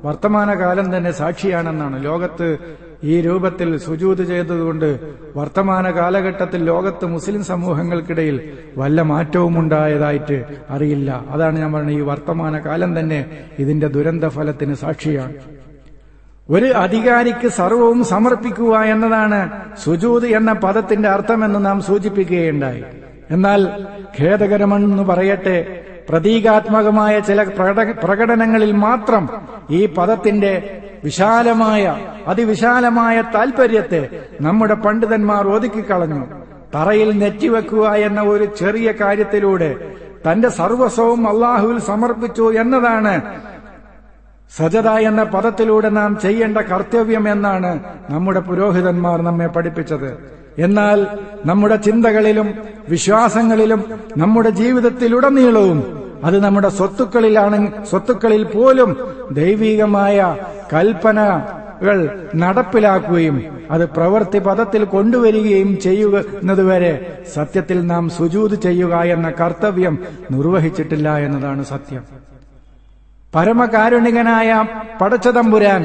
വർത്തമാനകാലം തന്നെ സാക്ഷിയാണെന്നാണ് ലോകത്ത് ഈ രൂപത്തിൽ സുജൂത് ചെയ്തതുകൊണ്ട് വർത്തമാന കാലഘട്ടത്തിൽ ലോകത്ത് മുസ്ലിം സമൂഹങ്ങൾക്കിടയിൽ വല്ല മാറ്റവും ഉണ്ടായതായിട്ട് അറിയില്ല അതാണ് ഞാൻ പറഞ്ഞത് ഈ വർത്തമാന കാലം തന്നെ ഇതിന്റെ ദുരന്ത ഫലത്തിന് സാക്ഷിയാണ് ഒരു അധികാരിക്ക് സർവവും സമർപ്പിക്കുക എന്നതാണ് സുജൂത് എന്ന പദത്തിന്റെ അർത്ഥമെന്ന് നാം സൂചിപ്പിക്കുകയുണ്ടായി എന്നാൽ ഖേദകരമെന്ന് പറയട്ടെ പ്രതീകാത്മകമായ ചില പ്രകടനങ്ങളിൽ മാത്രം ഈ പദത്തിന്റെ വിശാലമായ അതിവിശാലമായ താൽപര്യത്തെ നമ്മുടെ പണ്ഡിതന്മാർ ഒതുക്കിക്കളഞ്ഞു തറയിൽ നെറ്റിവെക്കുക എന്ന ഒരു ചെറിയ കാര്യത്തിലൂടെ തന്റെ സർവസ്വവും അള്ളാഹുവിൽ സമർപ്പിച്ചു എന്നതാണ് സജത എന്ന പദത്തിലൂടെ നാം ചെയ്യേണ്ട കർത്തവ്യം എന്നാണ് നമ്മുടെ പുരോഹിതന്മാർ നമ്മെ പഠിപ്പിച്ചത് എന്നാൽ നമ്മുടെ ചിന്തകളിലും വിശ്വാസങ്ങളിലും നമ്മുടെ ജീവിതത്തിലുടനീളവും അത് നമ്മുടെ സ്വത്തുക്കളിലാണ് സ്വത്തുക്കളിൽ പോലും ദൈവികമായ കൽപ്പനകൾ നടപ്പിലാക്കുകയും അത് പ്രവൃത്തി പദത്തിൽ കൊണ്ടുവരികയും ചെയ്യുന്നതുവരെ സത്യത്തിൽ നാം സുജൂത് ചെയ്യുക എന്ന കർത്തവ്യം നിർവഹിച്ചിട്ടില്ല എന്നതാണ് സത്യം പരമകാരുണികനായ പടച്ചതമ്പുരാൻ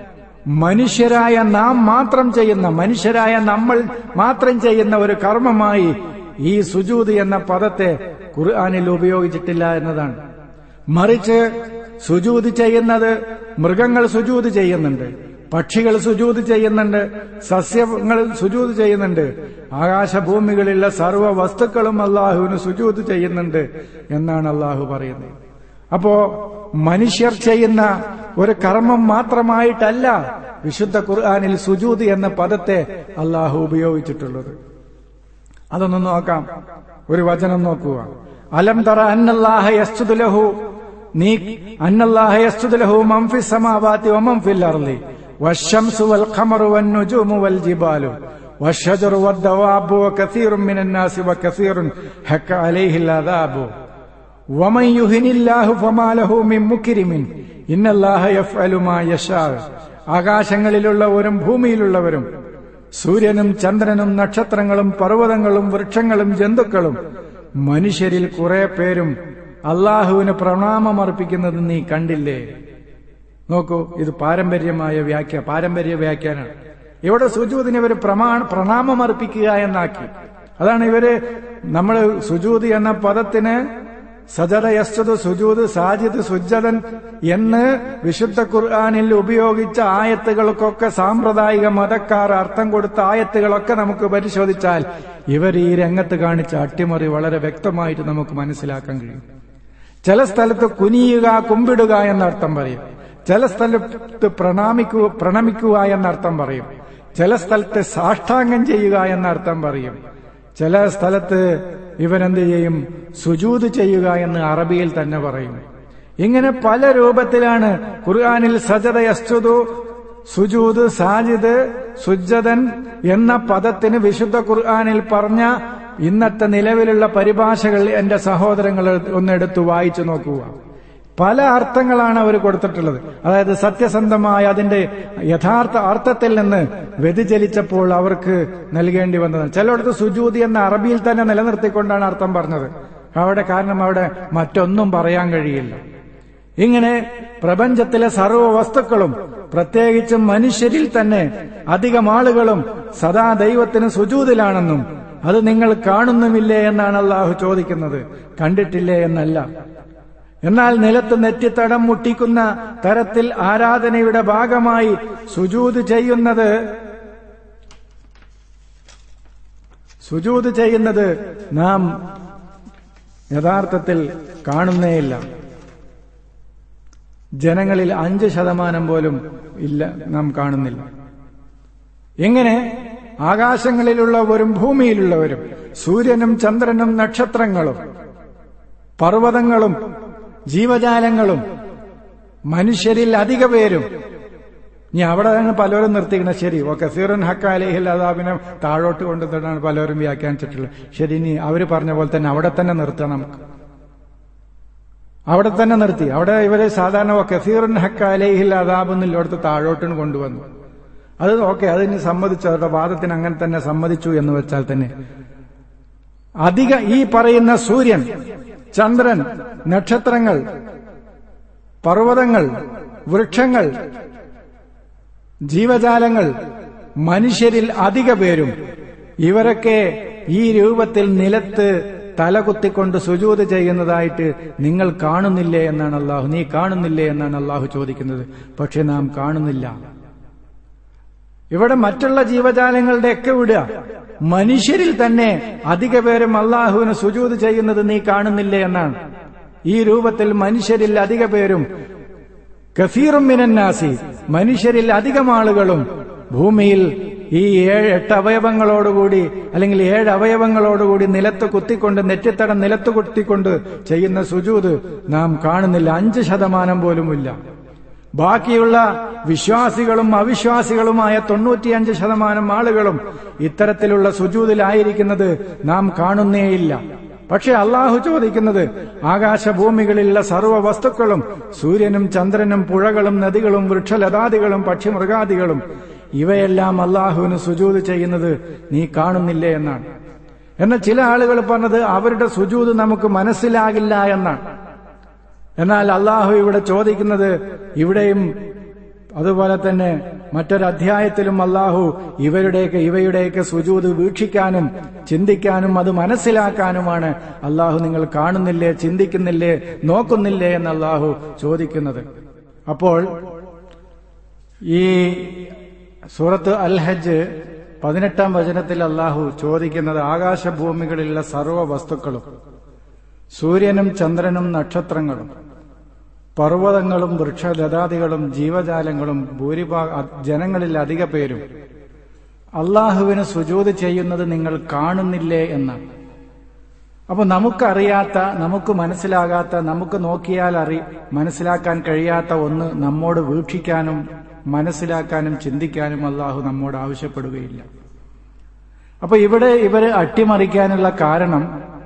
മനുഷ്യരായ നാം മാത്രം ചെയ്യുന്ന മനുഷ്യരായ നമ്മൾ മാത്രം ചെയ്യുന്ന ഒരു കർമ്മമായി ഈ സുജൂത് എന്ന പദത്തെ ഖുർആാനിൽ ഉപയോഗിച്ചിട്ടില്ല എന്നതാണ് മറിച്ച് സുജൂത് ചെയ്യുന്നത് മൃഗങ്ങൾ സുജൂത് ചെയ്യുന്നുണ്ട് പക്ഷികൾ സുജൂത് ചെയ്യുന്നുണ്ട് സസ്യങ്ങൾ സുജൂത് ചെയ്യുന്നുണ്ട് ആകാശഭൂമികളിലുള്ള സർവ്വ വസ്തുക്കളും അള്ളാഹുവിന് സുജൂത് ചെയ്യുന്നുണ്ട് എന്നാണ് അള്ളാഹു പറയുന്നത് അപ്പോ മനുഷ്യർ ചെയ്യുന്ന ഒരു കർമ്മം മാത്രമായിട്ടല്ല വിശുദ്ധ ഖുർആാനിൽ സുജൂത് എന്ന പദത്തെ അള്ളാഹു ഉപയോഗിച്ചിട്ടുള്ളത് അതൊന്ന് നോക്കാം ഒരു വചനം നോക്കുക അലം തറ അന്നല്ലാഹ യസ്തുലഹു നീ അന്നല്ലാഹ യസ്തുലഹു മംഫി സമാവാത്തി വമംഫിൽ അർളി والشمس والقمر والنجوم والجبال والشجر والدواب وكثير من الناس وكثير حق عليه العذاب ومن يهن الله فما له من مكرم إن الله يفعل ما يشاء ആകാശങ്ങളിലുള്ളവരും ഭൂമിയിലുള്ളവരും സൂര്യനും ചന്ദ്രനും നക്ഷത്രങ്ങളും പർവ്വതങ്ങളും വൃക്ഷങ്ങളും ജന്തുക്കളും മനുഷ്യരിൽ കുറെ പേരും അള്ളാഹുവിന് പ്രണാമമർപ്പിക്കുന്നത് നീ കണ്ടില്ലേ നോക്കൂ ഇത് പാരമ്പര്യമായ വ്യാഖ്യ പാരമ്പര്യ വ്യാഖ്യാനാണ് ഇവിടെ സുജൂതിന് ഇവർ പ്രമാ പ്രണാമമർപ്പിക്കുക എന്നാക്കി അതാണ് ഇവര് നമ്മൾ സുജൂത് എന്ന പദത്തിന് സജദ യസ്തുത് സുജൂത് സാജിദ് സുജദൻ എന്ന് വിശുദ്ധ ഖുർആാനിൽ ഉപയോഗിച്ച ആയത്തുകൾക്കൊക്കെ സാമ്പ്രദായിക മതക്കാർ അർത്ഥം കൊടുത്ത ആയത്തുകളൊക്കെ നമുക്ക് പരിശോധിച്ചാൽ ഇവർ ഈ രംഗത്ത് കാണിച്ച അട്ടിമറി വളരെ വ്യക്തമായിട്ട് നമുക്ക് മനസ്സിലാക്കാൻ കഴിയും ചില സ്ഥലത്ത് കുനിയുക കുമ്പിടുക എന്നർത്ഥം പറയും ചില സ്ഥലത്ത് പ്രണാമിക്കുക പ്രണമിക്കുക എന്നർത്ഥം പറയും ചില സ്ഥലത്ത് സാഷ്ടാംഗം ചെയ്യുക എന്നർത്ഥം പറയും ചില സ്ഥലത്ത് ഇവരെന്ത് ചെയ്യും സുജൂത് ചെയ്യുക എന്ന് അറബിയിൽ തന്നെ പറയും ഇങ്ങനെ പല രൂപത്തിലാണ് ഖുർആാനിൽ സജദ യസ്തുതു സുജൂത് സാജിദ് സുജദൻ എന്ന പദത്തിന് വിശുദ്ധ ഖുർആാനിൽ പറഞ്ഞ ഇന്നത്തെ നിലവിലുള്ള പരിഭാഷകൾ എന്റെ സഹോദരങ്ങൾ ഒന്ന് എടുത്തു വായിച്ചു നോക്കുക പല അർത്ഥങ്ങളാണ് അവർ കൊടുത്തിട്ടുള്ളത് അതായത് സത്യസന്ധമായ അതിന്റെ യഥാർത്ഥ അർത്ഥത്തിൽ നിന്ന് വ്യതിചലിച്ചപ്പോൾ അവർക്ക് നൽകേണ്ടി വന്നത് ചിലയിടത്ത് സുജൂതി എന്ന അറബിയിൽ തന്നെ നിലനിർത്തിക്കൊണ്ടാണ് അർത്ഥം പറഞ്ഞത് അവിടെ കാരണം അവിടെ മറ്റൊന്നും പറയാൻ കഴിയില്ല ഇങ്ങനെ പ്രപഞ്ചത്തിലെ സർവ്വ വസ്തുക്കളും പ്രത്യേകിച്ചും മനുഷ്യരിൽ തന്നെ അധികം ആളുകളും സദാ ദൈവത്തിന് സുജൂതിലാണെന്നും അത് നിങ്ങൾ കാണുന്നുമില്ലേ എന്നാണ് അള്ളാഹു ചോദിക്കുന്നത് കണ്ടിട്ടില്ലേ എന്നല്ല എന്നാൽ നിലത്ത് നെറ്റിത്തടം മുട്ടിക്കുന്ന തരത്തിൽ ആരാധനയുടെ ഭാഗമായി സുജൂത് ചെയ്യുന്നത് സുജൂത് ചെയ്യുന്നത് നാം യഥാർത്ഥത്തിൽ കാണുന്നേയില്ല ജനങ്ങളിൽ അഞ്ച് ശതമാനം പോലും ഇല്ല നാം കാണുന്നില്ല എങ്ങനെ ആകാശങ്ങളിലുള്ളവരും ഭൂമിയിലുള്ളവരും സൂര്യനും ചന്ദ്രനും നക്ഷത്രങ്ങളും പർവ്വതങ്ങളും ജീവജാലങ്ങളും മനുഷ്യരിൽ അധിക പേരും ഇനി അവിടെ തന്നെ പലരും നിർത്തിക്കണം ശരി ഓക്കെ സീറൻ ഹക്ക അലേഹിൽ അതാബിനെ താഴോട്ട് കൊണ്ടുതന്നാണ് പലരും വ്യാഖ്യാനിച്ചിട്ടുള്ളത് ശരി ഇനി അവര് പറഞ്ഞ പോലെ തന്നെ അവിടെ തന്നെ നിർത്തണം നമുക്ക് അവിടെ തന്നെ നിർത്തി അവിടെ ഇവര് സാധാരണ ഓക്കെ സീറൻ ഹക്ക അലേഹിൽ അതാബ് എന്നില്ലോടത്ത് താഴോട്ടും കൊണ്ടുവന്നു അത് ഓക്കെ അതിന് സമ്മതിച്ചു അവരുടെ വാദത്തിന് അങ്ങനെ തന്നെ സമ്മതിച്ചു എന്ന് വെച്ചാൽ തന്നെ അധിക ഈ പറയുന്ന സൂര്യൻ ചന്ദ്രൻ നക്ഷത്രങ്ങൾ പർവ്വതങ്ങൾ വൃക്ഷങ്ങൾ ജീവജാലങ്ങൾ മനുഷ്യരിൽ അധിക പേരും ഇവരൊക്കെ ഈ രൂപത്തിൽ നിലത്ത് തലകുത്തിക്കൊണ്ട് സുജൂത് ചെയ്യുന്നതായിട്ട് നിങ്ങൾ കാണുന്നില്ലേ എന്നാണ് അള്ളാഹു നീ കാണുന്നില്ലേ എന്നാണ് അള്ളാഹു ചോദിക്കുന്നത് പക്ഷെ നാം കാണുന്നില്ല ഇവിടെ മറ്റുള്ള ജീവജാലങ്ങളുടെ ഒക്കെ വിടുക മനുഷ്യരിൽ തന്നെ അധിക പേരും അള്ളാഹുവിന് സുജൂത് ചെയ്യുന്നത് നീ കാണുന്നില്ലേ എന്നാണ് ഈ രൂപത്തിൽ മനുഷ്യരിൽ അധിക പേരും കഫീറും മിനന്നാസി മനുഷ്യരിൽ അധികം ആളുകളും ഭൂമിയിൽ ഈ ഏഴ് എട്ട് അവയവങ്ങളോടുകൂടി അല്ലെങ്കിൽ ഏഴ് അവയവങ്ങളോടുകൂടി നിലത്ത് കുത്തിക്കൊണ്ട് നെറ്റിത്തടം നിലത്ത് കുത്തിക്കൊണ്ട് ചെയ്യുന്ന സുജൂത് നാം കാണുന്നില്ല അഞ്ച് ശതമാനം പോലുമില്ല ബാക്കിയുള്ള വിശ്വാസികളും അവിശ്വാസികളുമായ തൊണ്ണൂറ്റിയഞ്ച് ശതമാനം ആളുകളും ഇത്തരത്തിലുള്ള സുജൂതിലായിരിക്കുന്നത് നാം കാണുന്നേയില്ല പക്ഷെ അള്ളാഹു ചോദിക്കുന്നത് ആകാശഭൂമികളിലുള്ള സർവ്വ വസ്തുക്കളും സൂര്യനും ചന്ദ്രനും പുഴകളും നദികളും വൃക്ഷലതാദികളും പക്ഷിമൃഗാദികളും ഇവയെല്ലാം അള്ളാഹുവിന് സുജൂത് ചെയ്യുന്നത് നീ കാണുന്നില്ലേ എന്നാണ് എന്നാൽ ചില ആളുകൾ പറഞ്ഞത് അവരുടെ സുജൂത് നമുക്ക് മനസ്സിലാകില്ല എന്നാണ് എന്നാൽ അള്ളാഹു ഇവിടെ ചോദിക്കുന്നത് ഇവിടെയും അതുപോലെ തന്നെ മറ്റൊരു അധ്യായത്തിലും അള്ളാഹു ഇവരുടെയൊക്കെ ഇവയുടെയൊക്കെ സുജൂത് വീക്ഷിക്കാനും ചിന്തിക്കാനും അത് മനസ്സിലാക്കാനുമാണ് അള്ളാഹു നിങ്ങൾ കാണുന്നില്ലേ ചിന്തിക്കുന്നില്ലേ നോക്കുന്നില്ലേ എന്ന് അള്ളാഹു ചോദിക്കുന്നത് അപ്പോൾ ഈ സൂറത്ത് അൽ ഹജ്ജ് പതിനെട്ടാം വചനത്തിൽ അള്ളാഹു ചോദിക്കുന്നത് ആകാശഭൂമികളിലുള്ള സർവ്വ വസ്തുക്കളും സൂര്യനും ചന്ദ്രനും നക്ഷത്രങ്ങളും പർവ്വതങ്ങളും വൃക്ഷലതാദികളും ജീവജാലങ്ങളും ഭൂരിഭാഗ ജനങ്ങളിൽ അധിക പേരും അള്ളാഹുവിന് സുജൂത് ചെയ്യുന്നത് നിങ്ങൾ കാണുന്നില്ലേ എന്നാണ് അപ്പൊ നമുക്കറിയാത്ത നമുക്ക് മനസ്സിലാകാത്ത നമുക്ക് നോക്കിയാൽ അറി മനസ്സിലാക്കാൻ കഴിയാത്ത ഒന്ന് നമ്മോട് വീക്ഷിക്കാനും മനസ്സിലാക്കാനും ചിന്തിക്കാനും അള്ളാഹു നമ്മോട് ആവശ്യപ്പെടുകയില്ല അപ്പൊ ഇവിടെ ഇവര് അട്ടിമറിക്കാനുള്ള കാരണം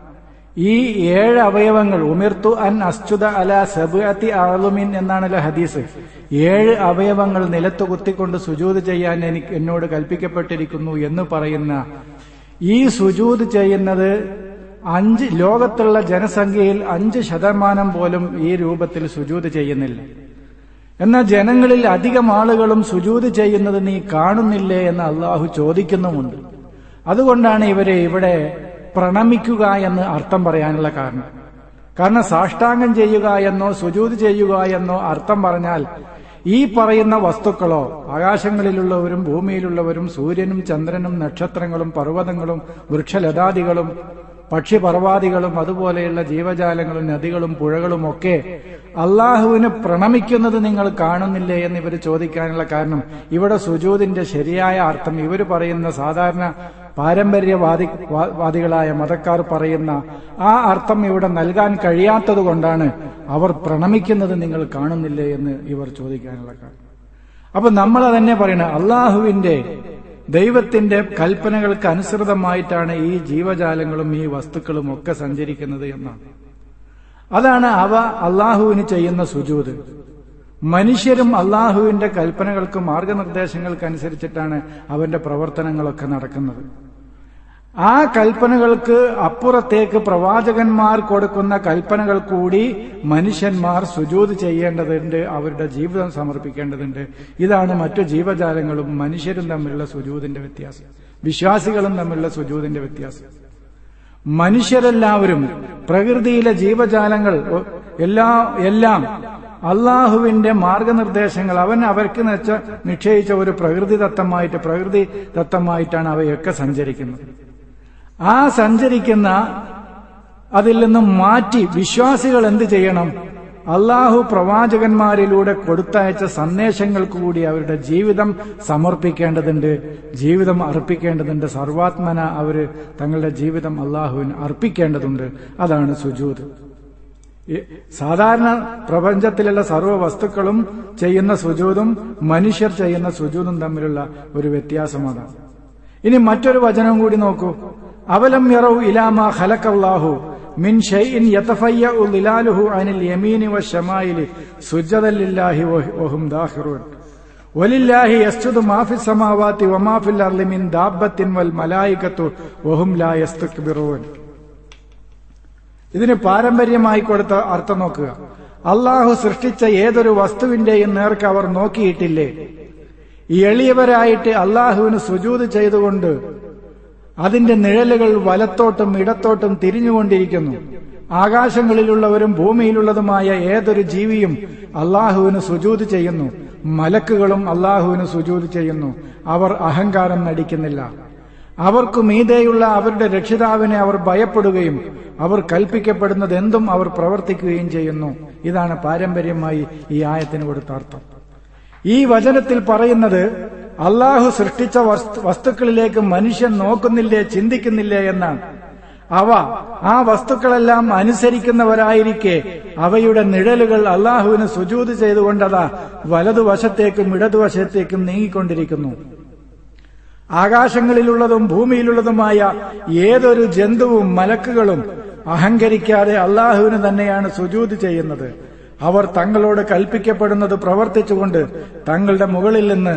ഈ ഏഴ് അവയവങ്ങൾ ഉമിർത്തു അൻ അസ്തുത അല സബഅത്തി ആളുമിൻ എന്നാണല്ലോ ഹദീസ് ഏഴ് അവയവങ്ങൾ നിലത്ത് കുത്തിക്കൊണ്ട് സുജൂത് ചെയ്യാൻ എനിക്ക് എന്നോട് കൽപ്പിക്കപ്പെട്ടിരിക്കുന്നു എന്ന് പറയുന്ന ഈ സുജൂത് ചെയ്യുന്നത് അഞ്ച് ലോകത്തുള്ള ജനസംഖ്യയിൽ അഞ്ച് ശതമാനം പോലും ഈ രൂപത്തിൽ സുജൂത് ചെയ്യുന്നില്ല എന്നാൽ ജനങ്ങളിൽ അധികം ആളുകളും സുജൂത് ചെയ്യുന്നത് നീ കാണുന്നില്ലേ എന്ന് അള്ളാഹു ചോദിക്കുന്നുമുണ്ട് അതുകൊണ്ടാണ് ഇവരെ ഇവിടെ പ്രണമിക്കുക എന്ന് അർത്ഥം പറയാനുള്ള കാരണം കാരണം സാഷ്ടാംഗം ചെയ്യുക എന്നോ സുജൂത് ചെയ്യുക എന്നോ അർത്ഥം പറഞ്ഞാൽ ഈ പറയുന്ന വസ്തുക്കളോ ആകാശങ്ങളിലുള്ളവരും ഭൂമിയിലുള്ളവരും സൂര്യനും ചന്ദ്രനും നക്ഷത്രങ്ങളും പർവ്വതങ്ങളും വൃക്ഷലതാദികളും പക്ഷിപർവാദികളും അതുപോലെയുള്ള ജീവജാലങ്ങളും നദികളും പുഴകളും ഒക്കെ അള്ളാഹുവിന് പ്രണമിക്കുന്നത് നിങ്ങൾ കാണുന്നില്ലേ എന്ന് ഇവർ ചോദിക്കാനുള്ള കാരണം ഇവിടെ സുജൂതിന്റെ ശരിയായ അർത്ഥം ഇവർ പറയുന്ന സാധാരണ പാരമ്പര്യവാദി വാദികളായ മതക്കാർ പറയുന്ന ആ അർത്ഥം ഇവിടെ നൽകാൻ കഴിയാത്തത് കൊണ്ടാണ് അവർ പ്രണമിക്കുന്നത് നിങ്ങൾ കാണുന്നില്ലേ എന്ന് ഇവർ ചോദിക്കാനുള്ള കാരണം അപ്പൊ നമ്മൾ തന്നെ പറയണ അള്ളാഹുവിന്റെ ദൈവത്തിന്റെ കൽപ്പനകൾക്ക് അനുസൃതമായിട്ടാണ് ഈ ജീവജാലങ്ങളും ഈ വസ്തുക്കളും ഒക്കെ സഞ്ചരിക്കുന്നത് എന്നാണ് അതാണ് അവ അള്ളാഹുവിന് ചെയ്യുന്ന സുജൂത് മനുഷ്യരും അള്ളാഹുവിന്റെ കൽപ്പനകൾക്ക് മാർഗനിർദ്ദേശങ്ങൾക്കനുസരിച്ചിട്ടാണ് അവന്റെ പ്രവർത്തനങ്ങളൊക്കെ നടക്കുന്നത് ആ കൽപ്പനകൾക്ക് അപ്പുറത്തേക്ക് പ്രവാചകന്മാർ കൊടുക്കുന്ന കൽപ്പനകൾ കൂടി മനുഷ്യന്മാർ സുജൂത് ചെയ്യേണ്ടതുണ്ട് അവരുടെ ജീവിതം സമർപ്പിക്കേണ്ടതുണ്ട് ഇതാണ് മറ്റു ജീവജാലങ്ങളും മനുഷ്യരും തമ്മിലുള്ള സുജൂതിന്റെ വ്യത്യാസം വിശ്വാസികളും തമ്മിലുള്ള സുജൂതിന്റെ വ്യത്യാസം മനുഷ്യരെല്ലാവരും പ്രകൃതിയിലെ ജീവജാലങ്ങൾ എല്ലാ എല്ലാം അള്ളാഹുവിന്റെ മാർഗനിർദ്ദേശങ്ങൾ അവൻ അവർക്ക് വെച്ച നിശ്ചയിച്ച ഒരു പ്രകൃതി ദത്തമായിട്ട് പ്രകൃതി ദത്തമായിട്ടാണ് അവയൊക്കെ സഞ്ചരിക്കുന്നത് ആ സഞ്ചരിക്കുന്ന അതിൽ നിന്നും മാറ്റി വിശ്വാസികൾ എന്ത് ചെയ്യണം അള്ളാഹു പ്രവാചകന്മാരിലൂടെ കൊടുത്തയച്ച സന്ദേശങ്ങൾക്ക് കൂടി അവരുടെ ജീവിതം സമർപ്പിക്കേണ്ടതുണ്ട് ജീവിതം അർപ്പിക്കേണ്ടതുണ്ട് സർവാത്മന അവര് തങ്ങളുടെ ജീവിതം അള്ളാഹുവിന് അർപ്പിക്കേണ്ടതുണ്ട് അതാണ് സുജൂത് സാധാരണ പ്രപഞ്ചത്തിലുള്ള സർവ്വ വസ്തുക്കളും ചെയ്യുന്ന സുജൂതും മനുഷ്യർ ചെയ്യുന്ന സുജൂതും തമ്മിലുള്ള ഒരു വ്യത്യാസം അതാണ് ഇനി മറ്റൊരു വചനം കൂടി നോക്കൂ അവലം യറവ് ഇലാമ ഖലഖല്ലാഹു മിൻ ഷൈഇൻ യതഫയ്യഉ ളിലാലുഹു അനിൽ യമീനി വശമായിലി സുജ്ജദലില്ലാഹി വഹും ദാഖിറൂൻ വലില്ലാഹി യസ്ജുദു മാ ഫിസ് സമാവാതി വമാ ഫിൽ അർളി മിൻ ദാബത്തിൻ വൽ മലായികത്തു വഹും ലാ യസ്തക്ബിറൂൻ ഇതിന് പാരമ്പര്യമായി കൊടുത്ത അർത്ഥം നോക്കുക അള്ളാഹു സൃഷ്ടിച്ച ഏതൊരു വസ്തുവിന്റെയും നേർക്ക് അവർ നോക്കിയിട്ടില്ലേ എളിയവരായിട്ട് അള്ളാഹുവിന് സുജൂത് ചെയ്തുകൊണ്ട് അതിന്റെ നിഴലുകൾ വലത്തോട്ടും ഇടത്തോട്ടും തിരിഞ്ഞുകൊണ്ടിരിക്കുന്നു ആകാശങ്ങളിലുള്ളവരും ഭൂമിയിലുള്ളതുമായ ഏതൊരു ജീവിയും അള്ളാഹുവിന് സുജൂത് ചെയ്യുന്നു മലക്കുകളും അള്ളാഹുവിന് സുജൂത് ചെയ്യുന്നു അവർ അഹങ്കാരം നടിക്കുന്നില്ല അവർക്കു മീതെയുള്ള അവരുടെ രക്ഷിതാവിനെ അവർ ഭയപ്പെടുകയും അവർ കൽപ്പിക്കപ്പെടുന്നത് എന്തും അവർ പ്രവർത്തിക്കുകയും ചെയ്യുന്നു ഇതാണ് പാരമ്പര്യമായി ഈ ആയത്തിന് കൊടുത്ത അർത്ഥം ഈ വചനത്തിൽ പറയുന്നത് അള്ളാഹു സൃഷ്ടിച്ച വസ്തുക്കളിലേക്ക് മനുഷ്യൻ നോക്കുന്നില്ലേ ചിന്തിക്കുന്നില്ലേ എന്നാണ് അവ ആ വസ്തുക്കളെല്ലാം അനുസരിക്കുന്നവരായിരിക്കെ അവയുടെ നിഴലുകൾ അള്ളാഹുവിന് സുജൂത് ചെയ്തുകൊണ്ടതാ വലതുവശത്തേക്കും ഇടതുവശത്തേക്കും നീങ്ങിക്കൊണ്ടിരിക്കുന്നു ആകാശങ്ങളിലുള്ളതും ഭൂമിയിലുള്ളതുമായ ഏതൊരു ജന്തുവും മലക്കുകളും അഹങ്കരിക്കാതെ അള്ളാഹുവിന് തന്നെയാണ് സുജൂത് ചെയ്യുന്നത് അവർ തങ്ങളോട് കൽപ്പിക്കപ്പെടുന്നത് പ്രവർത്തിച്ചുകൊണ്ട് തങ്ങളുടെ മുകളിൽ നിന്ന്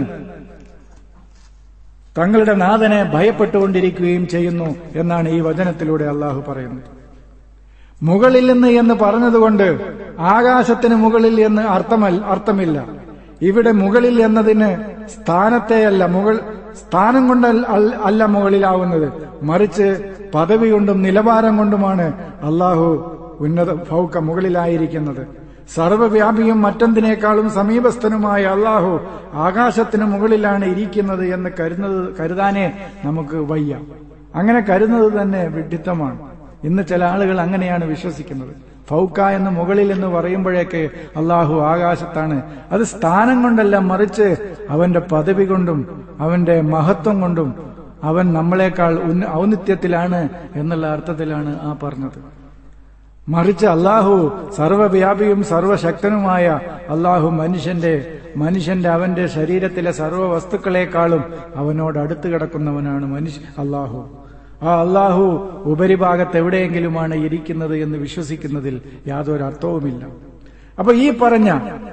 തങ്ങളുടെ നാഥനെ ഭയപ്പെട്ടുകൊണ്ടിരിക്കുകയും ചെയ്യുന്നു എന്നാണ് ഈ വചനത്തിലൂടെ അള്ളാഹു പറയുന്നത് മുകളിൽ നിന്ന് എന്ന് പറഞ്ഞതുകൊണ്ട് ആകാശത്തിന് മുകളിൽ എന്ന് അർത്ഥമല്ല അർത്ഥമില്ല ഇവിടെ മുകളിൽ എന്നതിന് സ്ഥാനത്തെയല്ല മുകൾ സ്ഥാനം കൊണ്ട് അല്ല മുകളിലാവുന്നത് മറിച്ച് പദവി കൊണ്ടും നിലവാരം കൊണ്ടുമാണ് അള്ളാഹു ഉന്നത ഫൗക്ക മുകളിലായിരിക്കുന്നത് സർവവ്യാപിയും മറ്റെന്തിനേക്കാളും സമീപസ്ഥനുമായ അള്ളാഹു ആകാശത്തിന് മുകളിലാണ് ഇരിക്കുന്നത് എന്ന് കരുതുന്നത് കരുതാനേ നമുക്ക് വയ്യ അങ്ങനെ കരുതുന്നത് തന്നെ വിഡിത്തമാണ് ഇന്ന് ചില ആളുകൾ അങ്ങനെയാണ് വിശ്വസിക്കുന്നത് ഫൗക്ക എന്ന് മുകളിൽ എന്ന് പറയുമ്പോഴേക്ക് അള്ളാഹു ആകാശത്താണ് അത് സ്ഥാനം കൊണ്ടല്ല മറിച്ച് അവന്റെ പദവി കൊണ്ടും അവന്റെ മഹത്വം കൊണ്ടും അവൻ നമ്മളെക്കാൾ ഔന്നിത്യത്തിലാണ് എന്നുള്ള അർത്ഥത്തിലാണ് ആ പറഞ്ഞത് മറിച്ച് അള്ളാഹു സർവവ്യാപിയും സർവശക്തനുമായ അള്ളാഹു മനുഷ്യന്റെ മനുഷ്യന്റെ അവന്റെ ശരീരത്തിലെ സർവ്വ വസ്തുക്കളെക്കാളും അവനോട് അടുത്ത് കിടക്കുന്നവനാണ് മനുഷ്യ അള്ളാഹു ആ അള്ളാഹു ഉപരിഭാഗത്ത് എവിടെയെങ്കിലുമാണ് ഇരിക്കുന്നത് എന്ന് വിശ്വസിക്കുന്നതിൽ യാതൊരു അർത്ഥവുമില്ല അപ്പൊ ഈ പറഞ്ഞ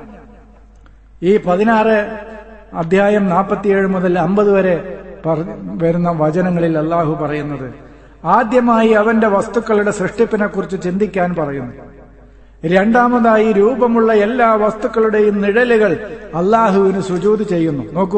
ഈ പതിനാറ് അധ്യായം നാൽപ്പത്തിയേഴ് മുതൽ അമ്പത് വരെ വരുന്ന വചനങ്ങളിൽ അള്ളാഹു പറയുന്നത് ആദ്യമായി അവന്റെ വസ്തുക്കളുടെ സൃഷ്ടിപ്പിനെ കുറിച്ച് ചിന്തിക്കാൻ പറയുന്നു രണ്ടാമതായി രൂപമുള്ള എല്ലാ വസ്തുക്കളുടെയും നിഴലുകൾ അള്ളാഹുവിന് സുജൂത് ചെയ്യുന്നു നോക്കൂ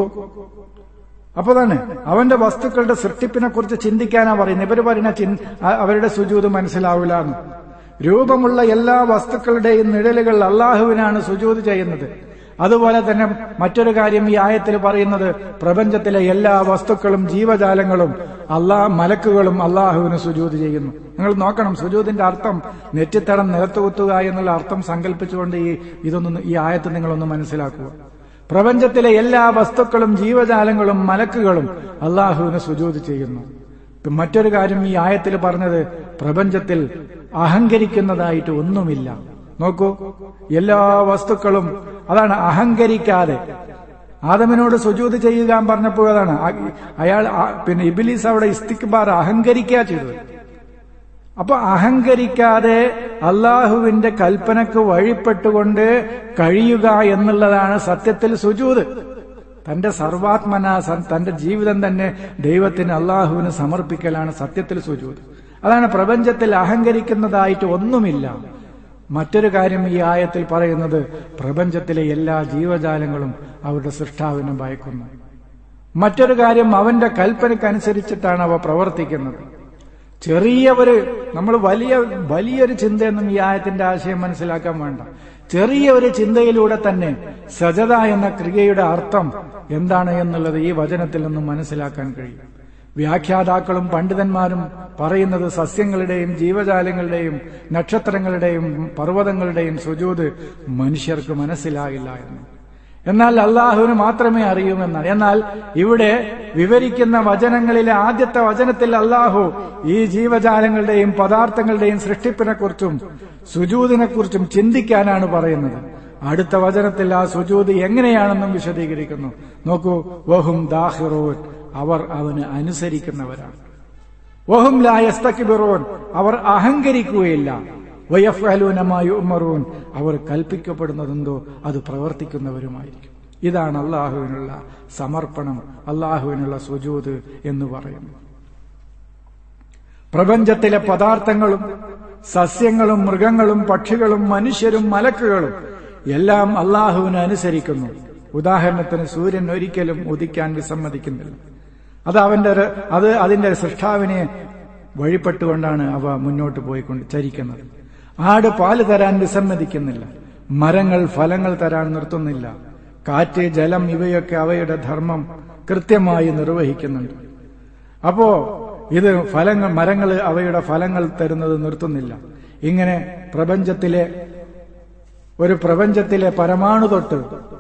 അപ്പൊ തന്നെ അവന്റെ വസ്തുക്കളുടെ സൃഷ്ടിപ്പിനെ കുറിച്ച് ചിന്തിക്കാനാ പറയുന്നത് ഇവര് പറയുന്ന അവരുടെ സുജൂത് മനസ്സിലാവില്ല എന്ന് രൂപമുള്ള എല്ലാ വസ്തുക്കളുടെയും നിഴലുകൾ അള്ളാഹുവിനാണ് സുജൂത് ചെയ്യുന്നത് അതുപോലെ തന്നെ മറ്റൊരു കാര്യം ഈ ആയത്തിൽ പറയുന്നത് പ്രപഞ്ചത്തിലെ എല്ലാ വസ്തുക്കളും ജീവജാലങ്ങളും അള്ളാഹ് മലക്കുകളും അള്ളാഹുവിന് സുജൂത് ചെയ്യുന്നു നിങ്ങൾ നോക്കണം സുജൂതിന്റെ അർത്ഥം നെറ്റിത്തടം നിലത്ത് കുത്തുക എന്നുള്ള അർത്ഥം സങ്കല്പിച്ചുകൊണ്ട് ഈ ഇതൊന്നും ഈ ആയത്ത് നിങ്ങളൊന്ന് മനസ്സിലാക്കുക പ്രപഞ്ചത്തിലെ എല്ലാ വസ്തുക്കളും ജീവജാലങ്ങളും മലക്കുകളും അള്ളാഹുവിന് സുജൂത് ചെയ്യുന്നു മറ്റൊരു കാര്യം ഈ ആയത്തിൽ പറഞ്ഞത് പ്രപഞ്ചത്തിൽ അഹങ്കരിക്കുന്നതായിട്ട് ഒന്നുമില്ല നോക്കൂ എല്ലാ വസ്തുക്കളും അതാണ് അഹങ്കരിക്കാതെ ആദമിനോട് സുജൂത് ചെയ്യുക പറഞ്ഞപ്പോൾ അതാണ് അയാൾ പിന്നെ ഇബിലീസ് അവിടെ ഇസ്തിക്ബാർ അഹങ്കരിക്കുക ചെയ്തത് അപ്പൊ അഹങ്കരിക്കാതെ അള്ളാഹുവിന്റെ കൽപ്പനക്ക് വഴിപ്പെട്ടുകൊണ്ട് കഴിയുക എന്നുള്ളതാണ് സത്യത്തിൽ സുജൂത് തന്റെ സർവാത്മന തന്റെ ജീവിതം തന്നെ ദൈവത്തിന് അള്ളാഹുവിന് സമർപ്പിക്കലാണ് സത്യത്തിൽ സുജൂത് അതാണ് പ്രപഞ്ചത്തിൽ അഹങ്കരിക്കുന്നതായിട്ട് ഒന്നുമില്ല മറ്റൊരു കാര്യം ഈ ആയത്തിൽ പറയുന്നത് പ്രപഞ്ചത്തിലെ എല്ലാ ജീവജാലങ്ങളും അവരുടെ സൃഷ്ടാവിനെ ഭയക്കുന്നു മറ്റൊരു കാര്യം അവന്റെ കൽപ്പനക്കനുസരിച്ചിട്ടാണ് അവ പ്രവർത്തിക്കുന്നത് ചെറിയ ഒരു നമ്മൾ വലിയ വലിയൊരു ചിന്തയൊന്നും ഈ ആയത്തിന്റെ ആശയം മനസ്സിലാക്കാൻ വേണ്ട ചെറിയ ഒരു ചിന്തയിലൂടെ തന്നെ സജത എന്ന ക്രിയയുടെ അർത്ഥം എന്താണ് എന്നുള്ളത് ഈ വചനത്തിൽ നിന്നും മനസ്സിലാക്കാൻ കഴിയും വ്യാഖ്യാതാക്കളും പണ്ഡിതന്മാരും പറയുന്നത് സസ്യങ്ങളുടെയും ജീവജാലങ്ങളുടെയും നക്ഷത്രങ്ങളുടെയും പർവ്വതങ്ങളുടെയും സുജൂത് മനുഷ്യർക്ക് മനസ്സിലാകില്ല എന്ന് എന്നാൽ അള്ളാഹുവിന് മാത്രമേ അറിയൂമെന്നാണ് എന്നാൽ ഇവിടെ വിവരിക്കുന്ന വചനങ്ങളിലെ ആദ്യത്തെ വചനത്തിൽ അള്ളാഹു ഈ ജീവജാലങ്ങളുടെയും പദാർത്ഥങ്ങളുടെയും സൃഷ്ടിപ്പിനെക്കുറിച്ചും സുജൂതിനെക്കുറിച്ചും ചിന്തിക്കാനാണ് പറയുന്നത് അടുത്ത വചനത്തിൽ ആ സുജൂത് എങ്ങനെയാണെന്നും വിശദീകരിക്കുന്നു നോക്കൂ വഹും ദാഹിറോൻ അവർ അവന് അനുസരിക്കുന്നവരാണ് വഹും ലായസ്തക്കിബിറോൻ അവർ അഹങ്കരിക്കുകയില്ല വയഫലൂനമായി ഉമ്മറൂൻ അവർ കൽപ്പിക്കപ്പെടുന്നതെന്തോ അത് പ്രവർത്തിക്കുന്നവരുമായിരിക്കും ഇതാണ് അള്ളാഹുവിനുള്ള സമർപ്പണം അള്ളാഹുവിനുള്ള സുജൂത് എന്ന് പറയുന്നു പ്രപഞ്ചത്തിലെ പദാർത്ഥങ്ങളും സസ്യങ്ങളും മൃഗങ്ങളും പക്ഷികളും മനുഷ്യരും മലക്കുകളും എല്ലാം അള്ളാഹുവിനെ അനുസരിക്കുന്നു ഉദാഹരണത്തിന് സൂര്യൻ ഒരിക്കലും ഉദിക്കാൻ വിസമ്മതിക്കുന്നില്ല അത് അവന്റെ അത് അതിന്റെ സൃഷ്ടാവിനെ വഴിപ്പെട്ടുകൊണ്ടാണ് അവ മുന്നോട്ട് പോയിക്കൊണ്ട് ചരിക്കുന്നത് ആട് പാല് തരാൻ വിസമ്മതിക്കുന്നില്ല മരങ്ങൾ ഫലങ്ങൾ തരാൻ നിർത്തുന്നില്ല കാറ്റ് ജലം ഇവയൊക്കെ അവയുടെ ധർമ്മം കൃത്യമായി നിർവഹിക്കുന്നുണ്ട് അപ്പോ ഇത് ഫലങ്ങൾ മരങ്ങൾ അവയുടെ ഫലങ്ങൾ തരുന്നത് നിർത്തുന്നില്ല ഇങ്ങനെ പ്രപഞ്ചത്തിലെ ഒരു പ്രപഞ്ചത്തിലെ പരമാണു തൊട്ട്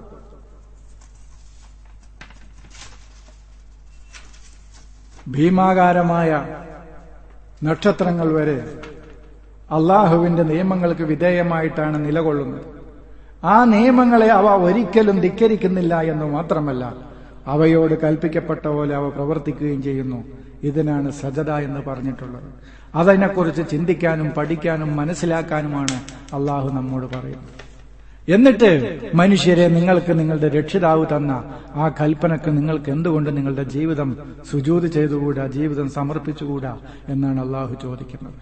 ഭീമാകാരമായ നക്ഷത്രങ്ങൾ വരെ അള്ളാഹുവിന്റെ നിയമങ്ങൾക്ക് വിധേയമായിട്ടാണ് നിലകൊള്ളുന്നത് ആ നിയമങ്ങളെ അവ ഒരിക്കലും ധിക്കരിക്കുന്നില്ല എന്ന് മാത്രമല്ല അവയോട് കൽപ്പിക്കപ്പെട്ട പോലെ അവ പ്രവർത്തിക്കുകയും ചെയ്യുന്നു ഇതിനാണ് സജത എന്ന് പറഞ്ഞിട്ടുള്ളത് അതിനെക്കുറിച്ച് ചിന്തിക്കാനും പഠിക്കാനും മനസ്സിലാക്കാനുമാണ് അള്ളാഹു നമ്മോട് പറയുന്നത് എന്നിട്ട് മനുഷ്യരെ നിങ്ങൾക്ക് നിങ്ങളുടെ രക്ഷിതാവ് തന്ന ആ കൽപ്പനക്ക് നിങ്ങൾക്ക് എന്തുകൊണ്ട് നിങ്ങളുടെ ജീവിതം സുജൂത് ചെയ്തുകൂടാ ജീവിതം സമർപ്പിച്ചുകൂടാ എന്നാണ് അള്ളാഹു ചോദിക്കുന്നത്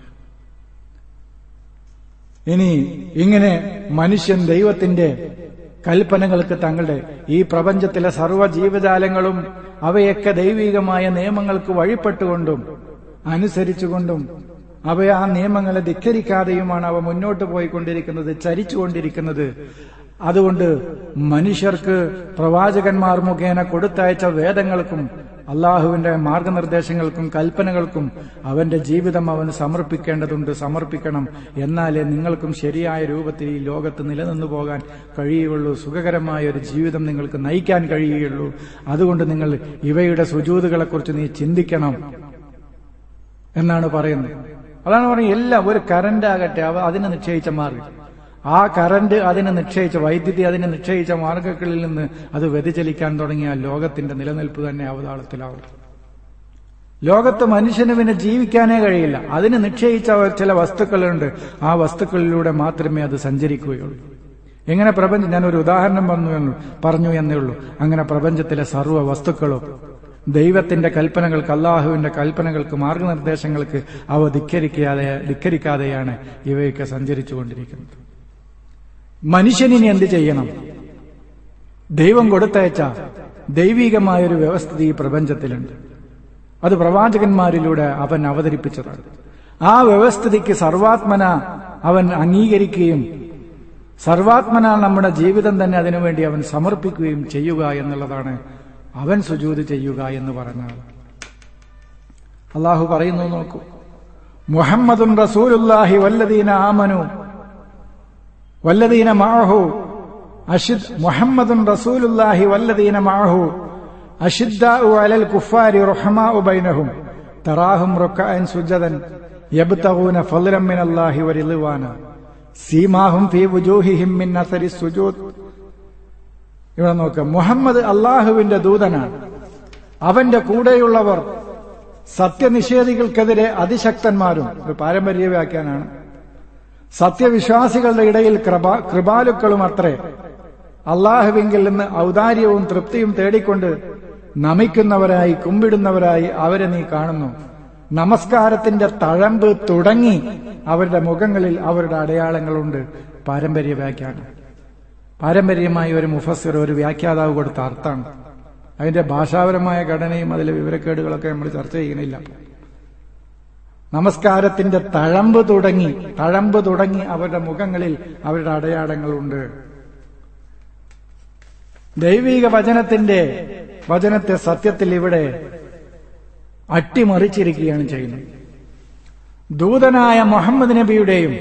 ഇനി ഇങ്ങനെ മനുഷ്യൻ ദൈവത്തിന്റെ കൽപ്പനകൾക്ക് തങ്ങളുടെ ഈ പ്രപഞ്ചത്തിലെ സർവ്വ ജീവജാലങ്ങളും അവയൊക്കെ ദൈവികമായ നിയമങ്ങൾക്ക് വഴിപ്പെട്ടുകൊണ്ടും അനുസരിച്ചുകൊണ്ടും അവ ആ നിയമങ്ങളെ ധിക്കരിക്കാതെയുമാണ് അവ മുന്നോട്ട് പോയിക്കൊണ്ടിരിക്കുന്നത് ചരിച്ചുകൊണ്ടിരിക്കുന്നത് അതുകൊണ്ട് മനുഷ്യർക്ക് പ്രവാചകന്മാർ മുഖേന കൊടുത്തയച്ച വേദങ്ങൾക്കും അള്ളാഹുവിന്റെ മാർഗനിർദ്ദേശങ്ങൾക്കും കൽപ്പനകൾക്കും അവന്റെ ജീവിതം അവന് സമർപ്പിക്കേണ്ടതുണ്ട് സമർപ്പിക്കണം എന്നാലേ നിങ്ങൾക്കും ശരിയായ രൂപത്തിൽ ഈ ലോകത്ത് നിലനിന്നു പോകാൻ കഴിയുകയുള്ളൂ സുഖകരമായ ഒരു ജീവിതം നിങ്ങൾക്ക് നയിക്കാൻ കഴിയുകയുള്ളൂ അതുകൊണ്ട് നിങ്ങൾ ഇവയുടെ സുജൂതുകളെക്കുറിച്ച് നീ ചിന്തിക്കണം എന്നാണ് പറയുന്നത് അതാണ് പറയുന്നത് എല്ലാം ഒരു കറണ്ട് ആകട്ടെ അവ അതിന് നിശ്ചയിച്ച മാർഗം ആ കറണ്ട് അതിന് നിശ്ചയിച്ച വൈദ്യുതി അതിന് നിശ്ചയിച്ച മാർഗങ്ങളിൽ നിന്ന് അത് വ്യതിചലിക്കാൻ തുടങ്ങിയ ലോകത്തിന്റെ നിലനിൽപ്പ് തന്നെ അവതാളത്തിലാവും ലോകത്ത് മനുഷ്യന് പിന്നെ ജീവിക്കാനേ കഴിയില്ല അതിന് നിശ്ചയിച്ച ചില വസ്തുക്കളുണ്ട് ആ വസ്തുക്കളിലൂടെ മാത്രമേ അത് സഞ്ചരിക്കുകയുള്ളൂ എങ്ങനെ പ്രപഞ്ചം ഞാനൊരു ഉദാഹരണം പറഞ്ഞു പറഞ്ഞു എന്നേ ഉള്ളൂ അങ്ങനെ പ്രപഞ്ചത്തിലെ സർവ്വ വസ്തുക്കളും ദൈവത്തിന്റെ കൽപ്പനകൾക്ക് അള്ളാഹുവിന്റെ കൽപ്പനകൾക്ക് മാർഗനിർദ്ദേശങ്ങൾക്ക് അവ ധിക്കരിക്കാതെ ധിക്കരിക്കാതെയാണ് ഇവയൊക്കെ സഞ്ചരിച്ചുകൊണ്ടിരിക്കുന്നത് മനുഷ്യനിനി എന്ത് ചെയ്യണം ദൈവം കൊടുത്തയച്ച ദൈവികമായൊരു വ്യവസ്ഥിതി ഈ പ്രപഞ്ചത്തിലുണ്ട് അത് പ്രവാചകന്മാരിലൂടെ അവൻ അവതരിപ്പിച്ചതാണ് ആ വ്യവസ്ഥിതിക്ക് സർവാത്മന അവൻ അംഗീകരിക്കുകയും സർവാത്മന നമ്മുടെ ജീവിതം തന്നെ അതിനുവേണ്ടി അവൻ സമർപ്പിക്കുകയും ചെയ്യുക എന്നുള്ളതാണ് അവൻ സുജൂത് ചെയ്യുക എന്ന് പറഞ്ഞാൽ അള്ളാഹു പറയുന്നു നോക്കൂ മുഹമ്മദുൻ റസൂലുല്ലാഹി വല്ലദീന ആമനു വല്ലദീന മാഹു അഷിദ് മുഹമ്മദുൻ റസൂലുല്ലാഹി വല്ലദീന മാഹു അഷിദ്ദാഉ അലൽ കുഫാരി റഹ്മാഉ ബൈനഹും തറാഹും റുക്കഅൻ സുജദൻ യബ്തഗൂന ഫളലൻ മിനല്ലാഹി വറിദ്വാന സീമാഹും ഫീ വുജൂഹിഹിം മിൻ അസരി സുജൂദ് ഇവിടെ നോക്കാം മുഹമ്മദ് അള്ളാഹുവിന്റെ ദൂതനാണ് അവന്റെ കൂടെയുള്ളവർ സത്യനിഷേധികൾക്കെതിരെ അതിശക്തന്മാരും ഒരു പാരമ്പര്യ വ്യാഖ്യാനാണ് സത്യവിശ്വാസികളുടെ ഇടയിൽ കൃപാ കൃപാലുക്കളും അത്രേ അള്ളാഹുവിങ്കിൽ നിന്ന് ഔദാര്യവും തൃപ്തിയും തേടിക്കൊണ്ട് നമിക്കുന്നവരായി കുമ്പിടുന്നവരായി അവരെ നീ കാണുന്നു നമസ്കാരത്തിന്റെ തഴമ്പ് തുടങ്ങി അവരുടെ മുഖങ്ങളിൽ അവരുടെ അടയാളങ്ങളുണ്ട് പാരമ്പര്യ വ്യാഖ്യാനം പാരമ്പര്യമായി ഒരു മുഫസ്സിർ ഒരു വ്യാഖ്യാതാവ് കൊടുത്ത അർത്ഥമാണ് അതിന്റെ ഭാഷാപരമായ ഘടനയും അതിലെ വിവരക്കേടുകളൊക്കെ നമ്മൾ ചർച്ച ചെയ്യണില്ല നമസ്കാരത്തിന്റെ തഴമ്പ് തുടങ്ങി തഴമ്പ് തുടങ്ങി അവരുടെ മുഖങ്ങളിൽ അവരുടെ അടയാളങ്ങളുണ്ട് ദൈവിക വചനത്തിന്റെ വചനത്തെ സത്യത്തിൽ ഇവിടെ അട്ടിമറിച്ചിരിക്കുകയാണ് ചെയ്യുന്നത് ദൂതനായ മുഹമ്മദ് നബിയുടെയും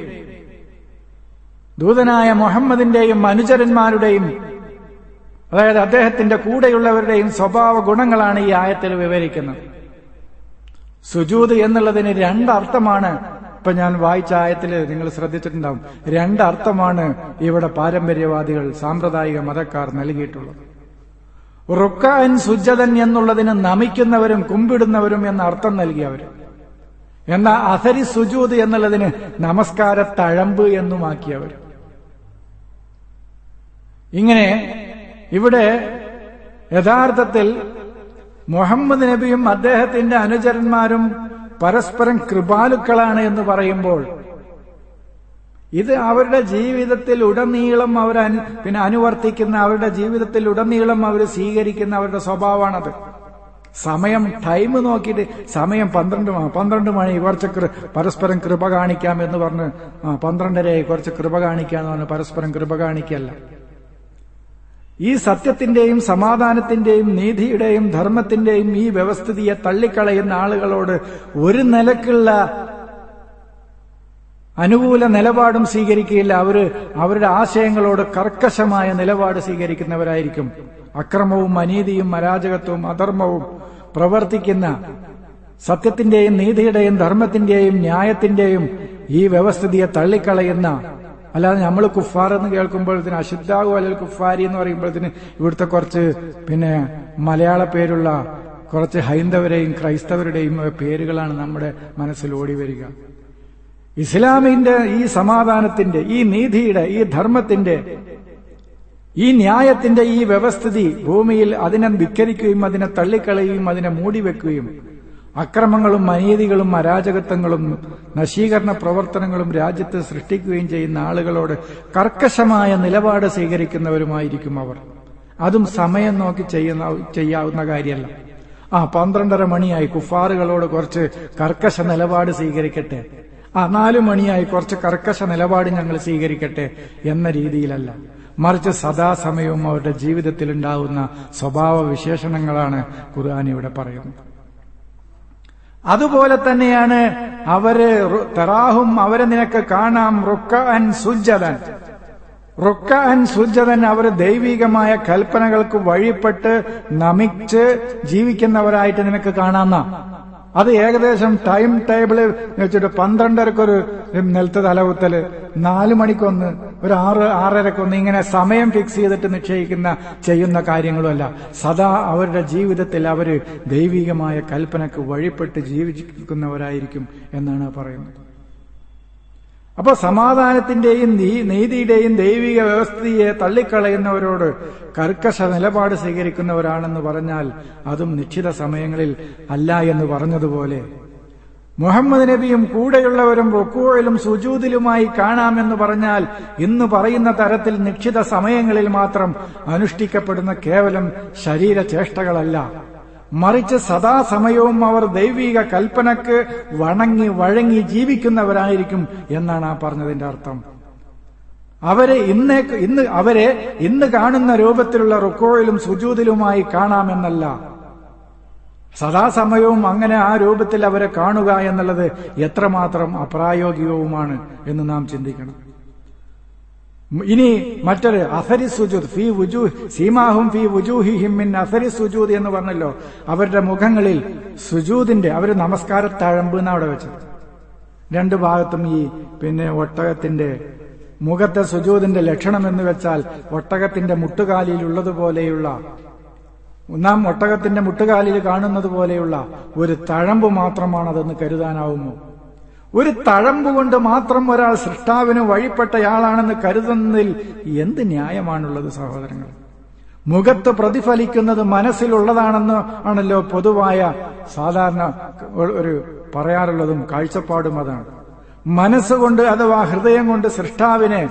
ദൂതനായ മുഹമ്മദിന്റെയും അനുചരന്മാരുടെയും അതായത് അദ്ദേഹത്തിന്റെ കൂടെയുള്ളവരുടെയും സ്വഭാവ ഗുണങ്ങളാണ് ഈ ആയത്തിൽ വിവരിക്കുന്നത് സുജൂത് എന്നുള്ളതിന് രണ്ടർത്ഥമാണ് ഇപ്പൊ ഞാൻ വായിച്ച ആയത്തിൽ നിങ്ങൾ ശ്രദ്ധിച്ചിട്ടുണ്ടാവും രണ്ടർത്ഥമാണ് ഇവിടെ പാരമ്പര്യവാദികൾ സാമ്പ്രദായിക മതക്കാർ നൽകിയിട്ടുള്ളത് റുക്കാൻ സുജതൻ എന്നുള്ളതിന് നമിക്കുന്നവരും കുമ്പിടുന്നവരും എന്ന അർത്ഥം നൽകിയവർ എന്നാൽ അസരി സുജൂത് എന്നുള്ളതിന് നമസ്കാര തഴമ്പ് എന്നുമാക്കിയവർ ഇങ്ങനെ ഇവിടെ യഥാർത്ഥത്തിൽ മുഹമ്മദ് നബിയും അദ്ദേഹത്തിന്റെ അനുചരന്മാരും പരസ്പരം കൃപാലുക്കളാണ് എന്ന് പറയുമ്പോൾ ഇത് അവരുടെ ജീവിതത്തിൽ ഉടനീളം അവർ പിന്നെ അനുവർത്തിക്കുന്ന അവരുടെ ജീവിതത്തിൽ ഉടനീളം അവർ സ്വീകരിക്കുന്ന അവരുടെ സ്വഭാവമാണത് സമയം ടൈം നോക്കിയിട്ട് സമയം പന്ത്രണ്ട് പന്ത്രണ്ട് മണി കുറച്ച് പരസ്പരം കൃപ കാണിക്കാം എന്ന് പറഞ്ഞ് പന്ത്രണ്ടരയായി കുറച്ച് കൃപ കാണിക്കാന്ന് പറഞ്ഞ് പരസ്പരം കൃപ കാണിക്കല്ല ഈ സത്യത്തിന്റെയും സമാധാനത്തിന്റെയും നീതിയുടെയും ധർമ്മത്തിന്റെയും ഈ വ്യവസ്ഥിതിയെ തള്ളിക്കളയുന്ന ആളുകളോട് ഒരു നിലക്കുള്ള അനുകൂല നിലപാടും സ്വീകരിക്കുകയില്ല അവര് അവരുടെ ആശയങ്ങളോട് കർക്കശമായ നിലപാട് സ്വീകരിക്കുന്നവരായിരിക്കും അക്രമവും അനീതിയും അരാജകത്വവും അധർമ്മവും പ്രവർത്തിക്കുന്ന സത്യത്തിന്റെയും നീതിയുടെയും ധർമ്മത്തിന്റെയും ന്യായത്തിന്റെയും ഈ വ്യവസ്ഥിതിയെ തള്ളിക്കളയുന്ന അല്ലാതെ നമ്മൾ കുഫാർ എന്ന് കേൾക്കുമ്പോഴത്തിന് അശുദ്ധാകു അല്ലെങ്കിൽ കുഫാരി എന്ന് പറയുമ്പോഴത്തിന് ഇവിടുത്തെ കുറച്ച് പിന്നെ മലയാള പേരുള്ള കുറച്ച് ഹൈന്ദവരെയും ക്രൈസ്തവരുടെയും പേരുകളാണ് നമ്മുടെ മനസ്സിൽ ഓടി വരിക ഇസ്ലാമിന്റെ ഈ സമാധാനത്തിന്റെ ഈ നീതിയുടെ ഈ ധർമ്മത്തിന്റെ ഈ ന്യായത്തിന്റെ ഈ വ്യവസ്ഥിതി ഭൂമിയിൽ അതിനെ ധിക്കരിക്കുകയും അതിനെ തള്ളിക്കളയുകയും അതിനെ മൂടിവെക്കുകയും അക്രമങ്ങളും അനീതികളും അരാജകത്വങ്ങളും നശീകരണ പ്രവർത്തനങ്ങളും രാജ്യത്ത് സൃഷ്ടിക്കുകയും ചെയ്യുന്ന ആളുകളോട് കർക്കശമായ നിലപാട് സ്വീകരിക്കുന്നവരുമായിരിക്കും അവർ അതും സമയം നോക്കി ചെയ്യുന്ന ചെയ്യാവുന്ന കാര്യമല്ല ആ പന്ത്രണ്ടര മണിയായി കുഫാറുകളോട് കുറച്ച് കർക്കശ നിലപാട് സ്വീകരിക്കട്ടെ ആ നാലു മണിയായി കുറച്ച് കർക്കശ നിലപാട് ഞങ്ങൾ സ്വീകരിക്കട്ടെ എന്ന രീതിയിലല്ല മറിച്ച് സദാസമയവും അവരുടെ ജീവിതത്തിൽ ഉണ്ടാവുന്ന സ്വഭാവ വിശേഷണങ്ങളാണ് ഖുർആൻ ഇവിടെ പറയുന്നത് അതുപോലെ തന്നെയാണ് അവര് തറാഹും അവരെ നിനക്ക് കാണാം റുക്ക അൻ സുജതൻ റുക്ക അൻ സുജതൻ അവർ ദൈവികമായ കൽപ്പനകൾക്ക് വഴിപ്പെട്ട് നമിച്ച് ജീവിക്കുന്നവരായിട്ട് നിനക്ക് കാണാന്ന അത് ഏകദേശം ടൈം ടേബിള് വെച്ചിട്ട് പന്ത്രണ്ടരക്കൊരു നിലത്ത് തലകുത്തല് നാലു മണിക്കൊന്ന് ഒരു ആറ് ആറരക്കൊന്ന് ഇങ്ങനെ സമയം ഫിക്സ് ചെയ്തിട്ട് നിശ്ചയിക്കുന്ന ചെയ്യുന്ന കാര്യങ്ങളുമല്ല സദാ അവരുടെ ജീവിതത്തിൽ അവര് ദൈവികമായ കൽപ്പനക്ക് വഴിപ്പെട്ട് ജീവിക്കുന്നവരായിരിക്കും എന്നാണ് പറയുന്നത് അപ്പൊ സമാധാനത്തിന്റെയും നീതിയുടെയും ദൈവിക വ്യവസ്ഥയെ തള്ളിക്കളയുന്നവരോട് കർക്കശ നിലപാട് സ്വീകരിക്കുന്നവരാണെന്ന് പറഞ്ഞാൽ അതും നിശ്ചിത സമയങ്ങളിൽ അല്ല എന്ന് പറഞ്ഞതുപോലെ മുഹമ്മദ് നബിയും കൂടെയുള്ളവരും റുക്കൂഴിലും സുജൂതിലുമായി കാണാമെന്ന് പറഞ്ഞാൽ ഇന്ന് പറയുന്ന തരത്തിൽ നിശ്ചിത സമയങ്ങളിൽ മാത്രം അനുഷ്ഠിക്കപ്പെടുന്ന കേവലം ശരീരചേഷ്ടകളല്ല മറിച്ച് സദാസമയവും അവർ ദൈവിക കൽപ്പനക്ക് വണങ്ങി വഴങ്ങി ജീവിക്കുന്നവരായിരിക്കും എന്നാണ് ആ പറഞ്ഞതിന്റെ അർത്ഥം അവരെ ഇന്നേ ഇന്ന് അവരെ ഇന്ന് കാണുന്ന രൂപത്തിലുള്ള റുക്കോയിലും സുജൂതിലുമായി കാണാമെന്നല്ല സദാസമയവും അങ്ങനെ ആ രൂപത്തിൽ അവരെ കാണുക എന്നുള്ളത് എത്രമാത്രം അപ്രായോഗികവുമാണ് എന്ന് നാം ചിന്തിക്കണം ഇനി മറ്റൊരു അസരി സുജൂദ് ഫി വുജൂ സീമാഹും ഫി വുജൂഹിഹിം മിൻ അസരി സുജൂദ് എന്ന് പറഞ്ഞല്ലോ അവരുടെ മുഖങ്ങളിൽ സുജൂദിന്റെ അവര് നമസ്കാര തഴമ്പ് എന്ന് അവിടെ വെച്ചത് രണ്ടു ഭാഗത്തും ഈ പിന്നെ ഒട്ടകത്തിന്റെ മുഖത്തെ സുജൂദിന്റെ ലക്ഷണം എന്ന് വെച്ചാൽ ഒട്ടകത്തിന്റെ മുട്ടുകാലിൽ ഉള്ളതുപോലെയുള്ള നാം ഒട്ടകത്തിന്റെ മുട്ടുകാലിൽ കാണുന്നത് പോലെയുള്ള ഒരു തഴമ്പ് മാത്രമാണതെന്ന് കരുതാനാവുമോ ഒരു തഴമ്പ് കൊണ്ട് മാത്രം ഒരാൾ സൃഷ്ടാവിന് വഴിപ്പെട്ടയാളാണെന്ന് കരുതുന്നതിൽ എന്ത് ന്യായമാണുള്ളത് സഹോദരങ്ങൾ മുഖത്ത് പ്രതിഫലിക്കുന്നത് മനസ്സിലുള്ളതാണെന്ന് ആണല്ലോ പൊതുവായ സാധാരണ ഒരു പറയാറുള്ളതും കാഴ്ചപ്പാടും അതാണ് മനസ്സുകൊണ്ട് അഥവാ ഹൃദയം കൊണ്ട് സൃഷ്ടാവിനെ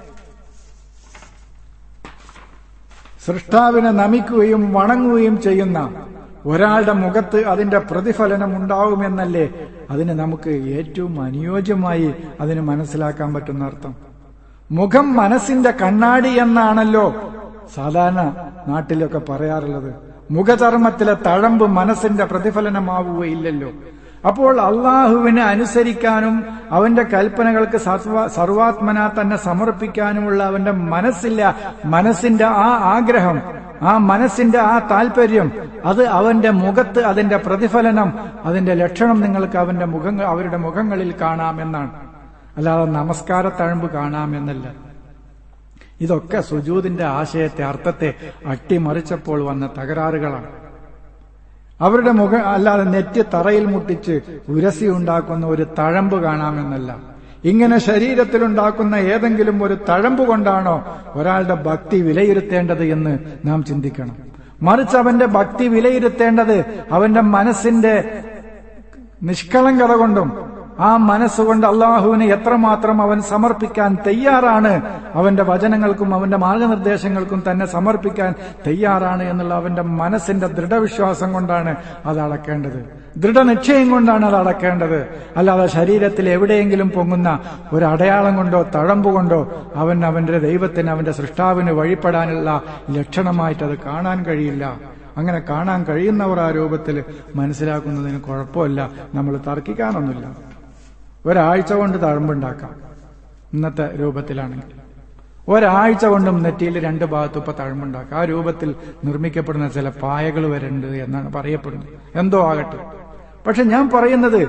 സൃഷ്ടാവിനെ നമിക്കുകയും വണങ്ങുകയും ചെയ്യുന്ന ഒരാളുടെ മുഖത്ത് അതിന്റെ പ്രതിഫലനം ഉണ്ടാവുമെന്നല്ലേ അതിന് നമുക്ക് ഏറ്റവും അനുയോജ്യമായി അതിന് മനസ്സിലാക്കാൻ പറ്റുന്ന അർത്ഥം മുഖം മനസ്സിന്റെ കണ്ണാടി എന്നാണല്ലോ സാധാരണ നാട്ടിലൊക്കെ പറയാറുള്ളത് മുഖചർമ്മത്തിലെ തഴമ്പ് മനസ്സിന്റെ പ്രതിഫലനമാവുകയില്ലല്ലോ അപ്പോൾ അള്ളാഹുവിനെ അനുസരിക്കാനും അവന്റെ കൽപ്പനകൾക്ക് സർവാത്മന തന്നെ സമർപ്പിക്കാനുമുള്ള അവന്റെ മനസ്സില്ല മനസ്സിന്റെ ആ ആഗ്രഹം ആ മനസ്സിന്റെ ആ താല്പര്യം അത് അവന്റെ മുഖത്ത് അതിന്റെ പ്രതിഫലനം അതിന്റെ ലക്ഷണം നിങ്ങൾക്ക് അവന്റെ മുഖങ്ങൾ അവരുടെ മുഖങ്ങളിൽ കാണാമെന്നാണ് അല്ലാതെ നമസ്കാര തഴമ്പ് കാണാമെന്നല്ല ഇതൊക്കെ സുജൂതിന്റെ ആശയത്തെ അർത്ഥത്തെ അട്ടിമറിച്ചപ്പോൾ വന്ന തകരാറുകളാണ് അവരുടെ മുഖം അല്ലാതെ നെറ്റ് തറയിൽ മുട്ടിച്ച് ഉരസി ഉണ്ടാക്കുന്ന ഒരു തഴമ്പ് കാണാമെന്നല്ല ഇങ്ങനെ ശരീരത്തിലുണ്ടാക്കുന്ന ഏതെങ്കിലും ഒരു തഴമ്പ് കൊണ്ടാണോ ഒരാളുടെ ഭക്തി വിലയിരുത്തേണ്ടത് എന്ന് നാം ചിന്തിക്കണം മറിച്ച് അവന്റെ ഭക്തി വിലയിരുത്തേണ്ടത് അവന്റെ മനസ്സിന്റെ നിഷ്കളങ്കത കൊണ്ടും ആ മനസ്സുകൊണ്ട് അള്ളാഹുവിനെ എത്രമാത്രം അവൻ സമർപ്പിക്കാൻ തയ്യാറാണ് അവന്റെ വചനങ്ങൾക്കും അവന്റെ മാർഗനിർദ്ദേശങ്ങൾക്കും തന്നെ സമർപ്പിക്കാൻ തയ്യാറാണ് എന്നുള്ള അവന്റെ മനസ്സിന്റെ ദൃഢവിശ്വാസം കൊണ്ടാണ് അത് അളക്കേണ്ടത് ദൃഢനിശ്ചയം കൊണ്ടാണ് അത് അളക്കേണ്ടത് അല്ലാതെ ശരീരത്തിൽ എവിടെയെങ്കിലും പൊങ്ങുന്ന ഒരു അടയാളം കൊണ്ടോ തഴമ്പ് കൊണ്ടോ അവൻ അവന്റെ ദൈവത്തിന് അവന്റെ സൃഷ്ടാവിന് വഴിപ്പെടാനുള്ള ലക്ഷണമായിട്ട് അത് കാണാൻ കഴിയില്ല അങ്ങനെ കാണാൻ കഴിയുന്നവർ ആ രൂപത്തിൽ മനസ്സിലാക്കുന്നതിന് കുഴപ്പമില്ല നമ്മൾ തർക്കിക്കാനൊന്നുമില്ല ഒരാഴ്ച കൊണ്ട് തഴമ്പുണ്ടാക്കാം ഇന്നത്തെ രൂപത്തിലാണെങ്കിൽ ഒരാഴ്ച കൊണ്ടും നെറ്റിയിൽ രണ്ട് ഭാഗത്തും ഇപ്പൊ തഴമ്പുണ്ടാക്കാം ആ രൂപത്തിൽ നിർമ്മിക്കപ്പെടുന്ന ചില പായകൾ വരെയുണ്ട് എന്നാണ് പറയപ്പെടുന്നത് എന്തോ ആകട്ടെ പക്ഷെ ഞാൻ പറയുന്നത്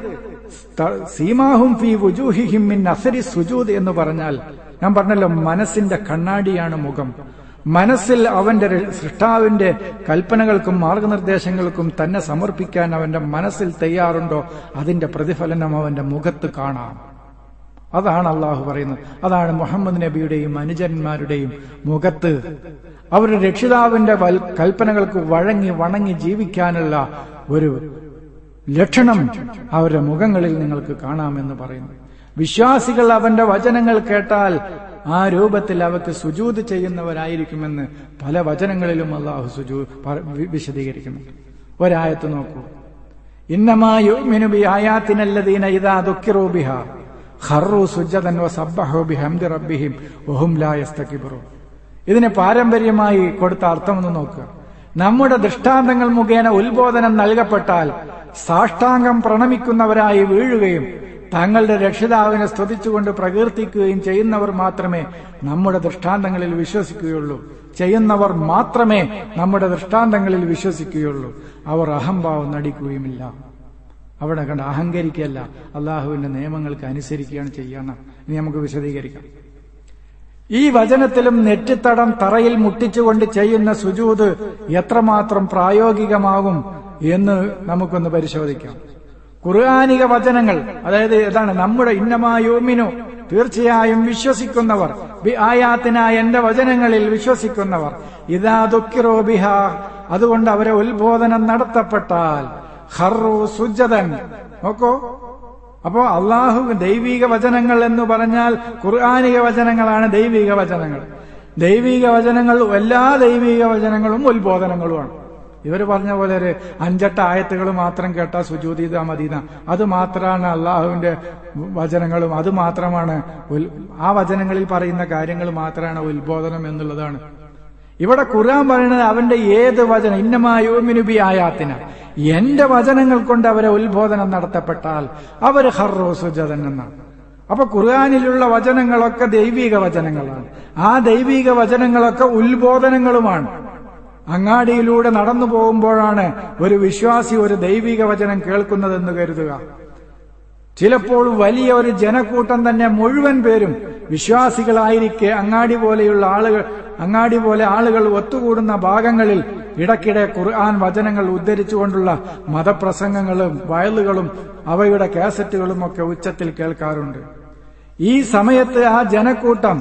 സീമാഹും ഫി വുജൂഹിഹിം മിൻ അസരി സുജൂദ് എന്ന് പറഞ്ഞാൽ ഞാൻ പറഞ്ഞല്ലോ മനസ്സിന്റെ കണ്ണാടിയാണ് മുഖം മനസ്സിൽ അവന്റെ സൃഷ്ടാവിന്റെ കൽപ്പനകൾക്കും മാർഗനിർദ്ദേശങ്ങൾക്കും തന്നെ സമർപ്പിക്കാൻ അവന്റെ മനസ്സിൽ തയ്യാറുണ്ടോ അതിന്റെ പ്രതിഫലനം അവന്റെ മുഖത്ത് കാണാം അതാണ് അള്ളാഹു പറയുന്നത് അതാണ് മുഹമ്മദ് നബിയുടെയും അനുജന്മാരുടെയും മുഖത്ത് അവരുടെ രക്ഷിതാവിന്റെ കൽപ്പനകൾക്ക് വഴങ്ങി വണങ്ങി ജീവിക്കാനുള്ള ഒരു ലക്ഷണം അവരുടെ മുഖങ്ങളിൽ നിങ്ങൾക്ക് കാണാമെന്ന് പറയുന്നു വിശ്വാസികൾ അവന്റെ വചനങ്ങൾ കേട്ടാൽ ആ രൂപത്തിൽ അവർക്ക് സുജൂത് ചെയ്യുന്നവരായിരിക്കുമെന്ന് പല വചനങ്ങളിലും അള്ളാഹു സുജൂ വിശദീകരിക്കുന്നു ഒരായത്ത് നോക്കൂ ഇന്നമായുമിനുബി ആയാത്തിനല്ലദീന ഇതാ ദുഃഖിറൂബിഹ ഖറു സുജദൻ വസബ്ബഹു ബിഹംദി റബ്ബിഹിം വഹും ലാ യസ്തകിബറു ഇതിന് പാരമ്പര്യമായി കൊടുത്ത അർത്ഥമൊന്ന് നോക്കുക നമ്മുടെ ദൃഷ്ടാന്തങ്ങൾ മുഖേന ഉത്ബോധനം നൽകപ്പെട്ടാൽ സാഷ്ടാംഗം പ്രണമിക്കുന്നവരായി വീഴുകയും തങ്ങളുടെ രക്ഷിതാവിനെ സ്തുതിച്ചുകൊണ്ട് പ്രകീർത്തിക്കുകയും ചെയ്യുന്നവർ മാത്രമേ നമ്മുടെ ദൃഷ്ടാന്തങ്ങളിൽ വിശ്വസിക്കുകയുള്ളൂ ചെയ്യുന്നവർ മാത്രമേ നമ്മുടെ ദൃഷ്ടാന്തങ്ങളിൽ വിശ്വസിക്കുകയുള്ളൂ അവർ അഹംഭാവം നടിക്കുകയുമില്ല അവിടെ കണ്ട് അഹങ്കരിക്കല്ല അള്ളാഹുവിന്റെ നിയമങ്ങൾക്ക് അനുസരിക്കുകയാണ് ചെയ്യണം ഇനി നമുക്ക് വിശദീകരിക്കാം ഈ വചനത്തിലും നെറ്റിത്തടം തറയിൽ മുട്ടിച്ചുകൊണ്ട് ചെയ്യുന്ന സുജൂത് എത്രമാത്രം പ്രായോഗികമാകും എന്ന് നമുക്കൊന്ന് പരിശോധിക്കാം ഖുർആാനിക വചനങ്ങൾ അതായത് ഏതാണ് നമ്മുടെ ഇന്നമായോമിനു തീർച്ചയായും വിശ്വസിക്കുന്നവർ ബി ആയാത്തിനായ എന്റെ വചനങ്ങളിൽ വിശ്വസിക്കുന്നവർ ഇതാ ദുഃഖിറോബിഹ അതുകൊണ്ട് അവരെ ഉത്ബോധനം നടത്തപ്പെട്ടാൽ ഹറു സുജതൻ നോക്കോ അപ്പോ അള്ളാഹു ദൈവിക വചനങ്ങൾ എന്ന് പറഞ്ഞാൽ ഖുർആാനിക വചനങ്ങളാണ് ദൈവിക വചനങ്ങൾ ദൈവിക വചനങ്ങൾ എല്ലാ ദൈവിക വചനങ്ങളും ഉത്ബോധനങ്ങളുമാണ് ഇവർ പറഞ്ഞ പോലെ ഒരു അഞ്ചെട്ട് ആയത്തുകൾ മാത്രം കേട്ട സുജൂതിത മദീന അത് മാത്രമാണ് അള്ളാഹുവിന്റെ വചനങ്ങളും അത് മാത്രമാണ് ആ വചനങ്ങളിൽ പറയുന്ന കാര്യങ്ങൾ മാത്രമാണ് ഉത്ബോധനം എന്നുള്ളതാണ് ഇവിടെ ഖുർആൻ പറയുന്നത് അവന്റെ ഏത് വചനം ഇന്നമായോമിനുബി ആയാത്തിന് എന്റെ വചനങ്ങൾ കൊണ്ട് അവരെ ഉത്ബോധനം നടത്തപ്പെട്ടാൽ അവർ ഹർറോ സുജതൻ എന്നാണ് അപ്പൊ ഖുർആാനിലുള്ള വചനങ്ങളൊക്കെ ദൈവിക വചനങ്ങളാണ് ആ ദൈവിക വചനങ്ങളൊക്കെ ഉത്ബോധനങ്ങളുമാണ് അങ്ങാടിയിലൂടെ നടന്നു പോകുമ്പോഴാണ് ഒരു വിശ്വാസി ഒരു ദൈവിക വചനം കേൾക്കുന്നതെന്ന് കരുതുക ചിലപ്പോൾ വലിയ ഒരു ജനക്കൂട്ടം തന്നെ മുഴുവൻ പേരും വിശ്വാസികളായിരിക്കെ അങ്ങാടി പോലെയുള്ള ആളുകൾ അങ്ങാടി പോലെ ആളുകൾ ഒത്തുകൂടുന്ന ഭാഗങ്ങളിൽ ഇടയ്ക്കിടെ ഖുർആൻ വചനങ്ങൾ ഉദ്ധരിച്ചുകൊണ്ടുള്ള മതപ്രസംഗങ്ങളും വയലുകളും അവയുടെ കാസറ്റുകളും ഒക്കെ ഉച്ചത്തിൽ കേൾക്കാറുണ്ട് ഈ സമയത്ത് ആ ജനക്കൂട്ടം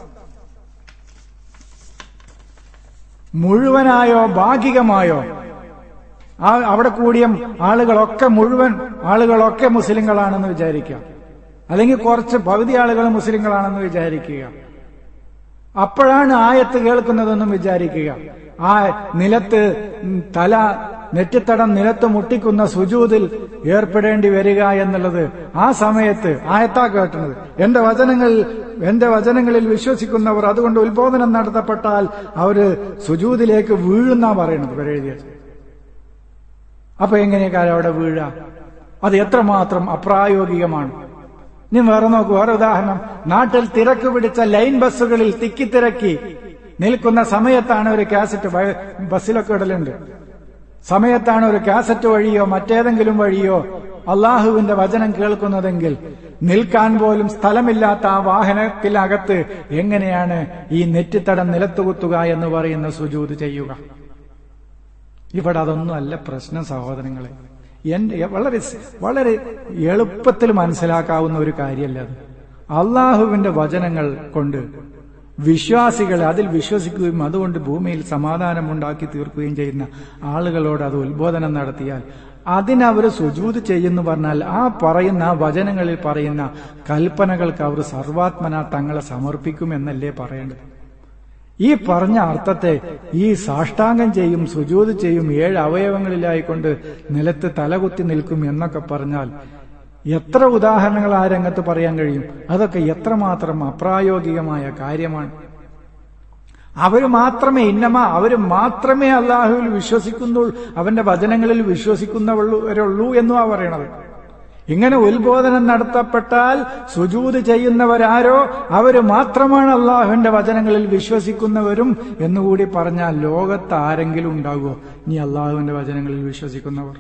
മുഴുവനായോ ഭാഗികമായോ ആ അവിടെ കൂടിയ ആളുകളൊക്കെ മുഴുവൻ ആളുകളൊക്കെ മുസ്ലിങ്ങളാണെന്ന് വിചാരിക്കുക അല്ലെങ്കിൽ കുറച്ച് പകുതി ആളുകൾ മുസ്ലിങ്ങളാണെന്ന് വിചാരിക്കുക അപ്പോഴാണ് ആയത്ത് കേൾക്കുന്നതെന്നും വിചാരിക്കുക ആ നിലത്ത് തല നെറ്റിത്തടം നിലത്ത് മുട്ടിക്കുന്ന സുജൂതിൽ ഏർപ്പെടേണ്ടി വരിക എന്നുള്ളത് ആ സമയത്ത് ആയത്താ കേട്ടുന്നത് എന്റെ വചനങ്ങളിൽ എന്റെ വചനങ്ങളിൽ വിശ്വസിക്കുന്നവർ അതുകൊണ്ട് ഉത്ബോധനം നടത്തപ്പെട്ടാൽ അവര് സുജൂതിലേക്ക് വീഴുന്ന പറയണത് ഇവരെഴുതിയത് അപ്പൊ എങ്ങനെയൊക്കെ അവിടെ വീഴുക അത് എത്രമാത്രം അപ്രായോഗികമാണ് ഇനി വേറെ നോക്കൂ വേറെ ഉദാഹരണം നാട്ടിൽ തിരക്ക് പിടിച്ച ലൈൻ ബസ്സുകളിൽ തിക്കിത്തിരക്കി നിൽക്കുന്ന സമയത്താണ് ഒരു കാസറ്റ് ബസ്സിലൊക്കെ ഇടലുണ്ട് സമയത്താണ് ഒരു കാസറ്റ് വഴിയോ മറ്റേതെങ്കിലും വഴിയോ അള്ളാഹുവിന്റെ വചനം കേൾക്കുന്നതെങ്കിൽ നിൽക്കാൻ പോലും സ്ഥലമില്ലാത്ത ആ വാഹനത്തിനകത്ത് എങ്ങനെയാണ് ഈ നെറ്റിത്തടം നിലത്തുകുത്തുക എന്ന് പറയുന്ന സുജൂത് ചെയ്യുക ഇവിടെ അതൊന്നും അല്ല പ്രശ്നം സഹോദരങ്ങളെ എന്റെ വളരെ വളരെ എളുപ്പത്തിൽ മനസ്സിലാക്കാവുന്ന ഒരു കാര്യമല്ല അത് അള്ളാഹുവിന്റെ വചനങ്ങൾ കൊണ്ട് വിശ്വാസികളെ അതിൽ വിശ്വസിക്കുകയും അതുകൊണ്ട് ഭൂമിയിൽ സമാധാനം ഉണ്ടാക്കി തീർക്കുകയും ചെയ്യുന്ന ആളുകളോട് അത് ഉത്ബോധനം നടത്തിയാൽ അതിനവർ സുജൂത് ചെയ്യുന്നു പറഞ്ഞാൽ ആ പറയുന്ന ആ വചനങ്ങളിൽ പറയുന്ന കൽപ്പനകൾക്ക് അവർ സർവാത്മന തങ്ങളെ സമർപ്പിക്കും എന്നല്ലേ പറയേണ്ടത് ഈ പറഞ്ഞ അർത്ഥത്തെ ഈ സാഷ്ടാംഗം ചെയ്യും സുജൂത് ചെയ്യും ഏഴ് അവയവങ്ങളിലായിക്കൊണ്ട് നിലത്ത് തലകുത്തി നിൽക്കും എന്നൊക്കെ പറഞ്ഞാൽ എത്ര ഉദാഹരണങ്ങൾ ആ രംഗത്ത് പറയാൻ കഴിയും അതൊക്കെ എത്രമാത്രം അപ്രായോഗികമായ കാര്യമാണ് അവർ മാത്രമേ ഇന്നമ അവർ മാത്രമേ അള്ളാഹുവിൽ വിശ്വസിക്കുന്നുള്ളൂ അവന്റെ വചനങ്ങളിൽ വിശ്വസിക്കുന്നവരുള്ളൂ എന്നുമാ പറയണത് ഇങ്ങനെ ഉത്ബോധനം നടത്തപ്പെട്ടാൽ സുജൂത് ചെയ്യുന്നവരാരോ അവര് മാത്രമാണ് അള്ളാഹുവിന്റെ വചനങ്ങളിൽ വിശ്വസിക്കുന്നവരും എന്നുകൂടി പറഞ്ഞാൽ ലോകത്ത് ആരെങ്കിലും ഉണ്ടാകുമോ ഇനി അള്ളാഹുവിന്റെ വചനങ്ങളിൽ വിശ്വസിക്കുന്നവർ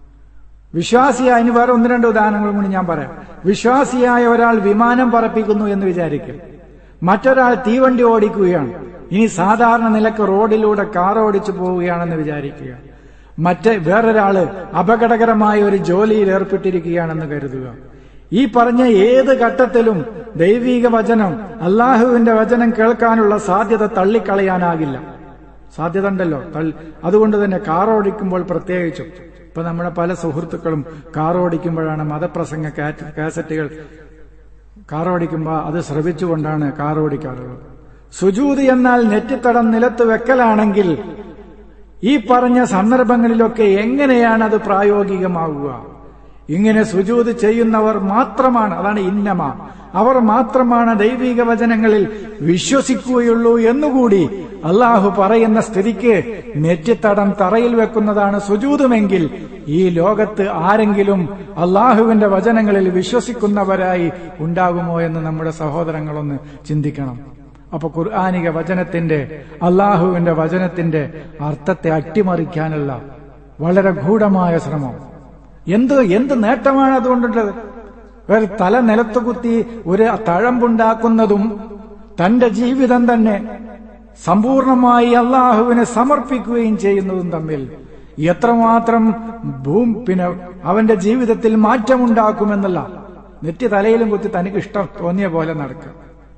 വിശ്വാസിയായ ഇനി വേറെ ഒന്ന് രണ്ട് ഉദാഹരണങ്ങളും കൂടി ഞാൻ പറയാം വിശ്വാസിയായ ഒരാൾ വിമാനം പറപ്പിക്കുന്നു എന്ന് വിചാരിക്കും മറ്റൊരാൾ തീവണ്ടി ഓടിക്കുകയാണ് ഇനി സാധാരണ നിലക്ക് റോഡിലൂടെ കാർ ഓടിച്ചു പോവുകയാണെന്ന് വിചാരിക്കുക മറ്റേ വേറൊരാള് അപകടകരമായ ഒരു ജോലിയിൽ ഏർപ്പെട്ടിരിക്കുകയാണെന്ന് കരുതുക ഈ പറഞ്ഞ ഏത് ഘട്ടത്തിലും ദൈവീക വചനം അള്ളാഹുവിന്റെ വചനം കേൾക്കാനുള്ള സാധ്യത തള്ളിക്കളയാനാകില്ല സാധ്യത ഉണ്ടല്ലോ അതുകൊണ്ട് തന്നെ കാർ ഓടിക്കുമ്പോൾ പ്രത്യേകിച്ചും ഇപ്പൊ നമ്മുടെ പല സുഹൃത്തുക്കളും കാർ ഓടിക്കുമ്പോഴാണ് മതപ്രസംഗ കാസറ്റുകൾ കാർ ഓടിക്കുമ്പോൾ അത് ശ്രവിച്ചുകൊണ്ടാണ് കാർ ഓടിക്കാറുള്ളത് സുജൂത് എന്നാൽ നെറ്റിത്തടം നിലത്ത് വെക്കലാണെങ്കിൽ ഈ പറഞ്ഞ സന്ദർഭങ്ങളിലൊക്കെ എങ്ങനെയാണ് അത് പ്രായോഗികമാവുക ഇങ്ങനെ സുജൂത് ചെയ്യുന്നവർ മാത്രമാണ് അതാണ് ഇന്നമ അവർ മാത്രമാണ് ദൈവിക വചനങ്ങളിൽ വിശ്വസിക്കുകയുള്ളൂ എന്നുകൂടി അള്ളാഹു പറയുന്ന സ്ഥിതിക്ക് നെറ്റിത്തടം തറയിൽ വെക്കുന്നതാണ് സുജൂതുമെങ്കിൽ ഈ ലോകത്ത് ആരെങ്കിലും അള്ളാഹുവിന്റെ വചനങ്ങളിൽ വിശ്വസിക്കുന്നവരായി ഉണ്ടാകുമോ എന്ന് നമ്മുടെ സഹോദരങ്ങളൊന്ന് ചിന്തിക്കണം അപ്പൊ ഖുർആാനിക വചനത്തിന്റെ അള്ളാഹുവിന്റെ വചനത്തിന്റെ അർത്ഥത്തെ അട്ടിമറിക്കാനുള്ള വളരെ ഗൂഢമായ ശ്രമം എന്ത് എന്ത് നേട്ടമാണ് അതുകൊണ്ടുള്ളത് ഒരു തല നിലത്ത് കുത്തി ഒരു തഴമ്പുണ്ടാക്കുന്നതും തന്റെ ജീവിതം തന്നെ സമ്പൂർണമായി അള്ളാഹുവിനെ സമർപ്പിക്കുകയും ചെയ്യുന്നതും തമ്മിൽ എത്രമാത്രം ഭൂം പിന്നെ അവന്റെ ജീവിതത്തിൽ മാറ്റമുണ്ടാക്കുമെന്നല്ല നെറ്റി തലയിലും കുത്തി തനിക്ക് ഇഷ്ടം തോന്നിയ പോലെ നടക്കുക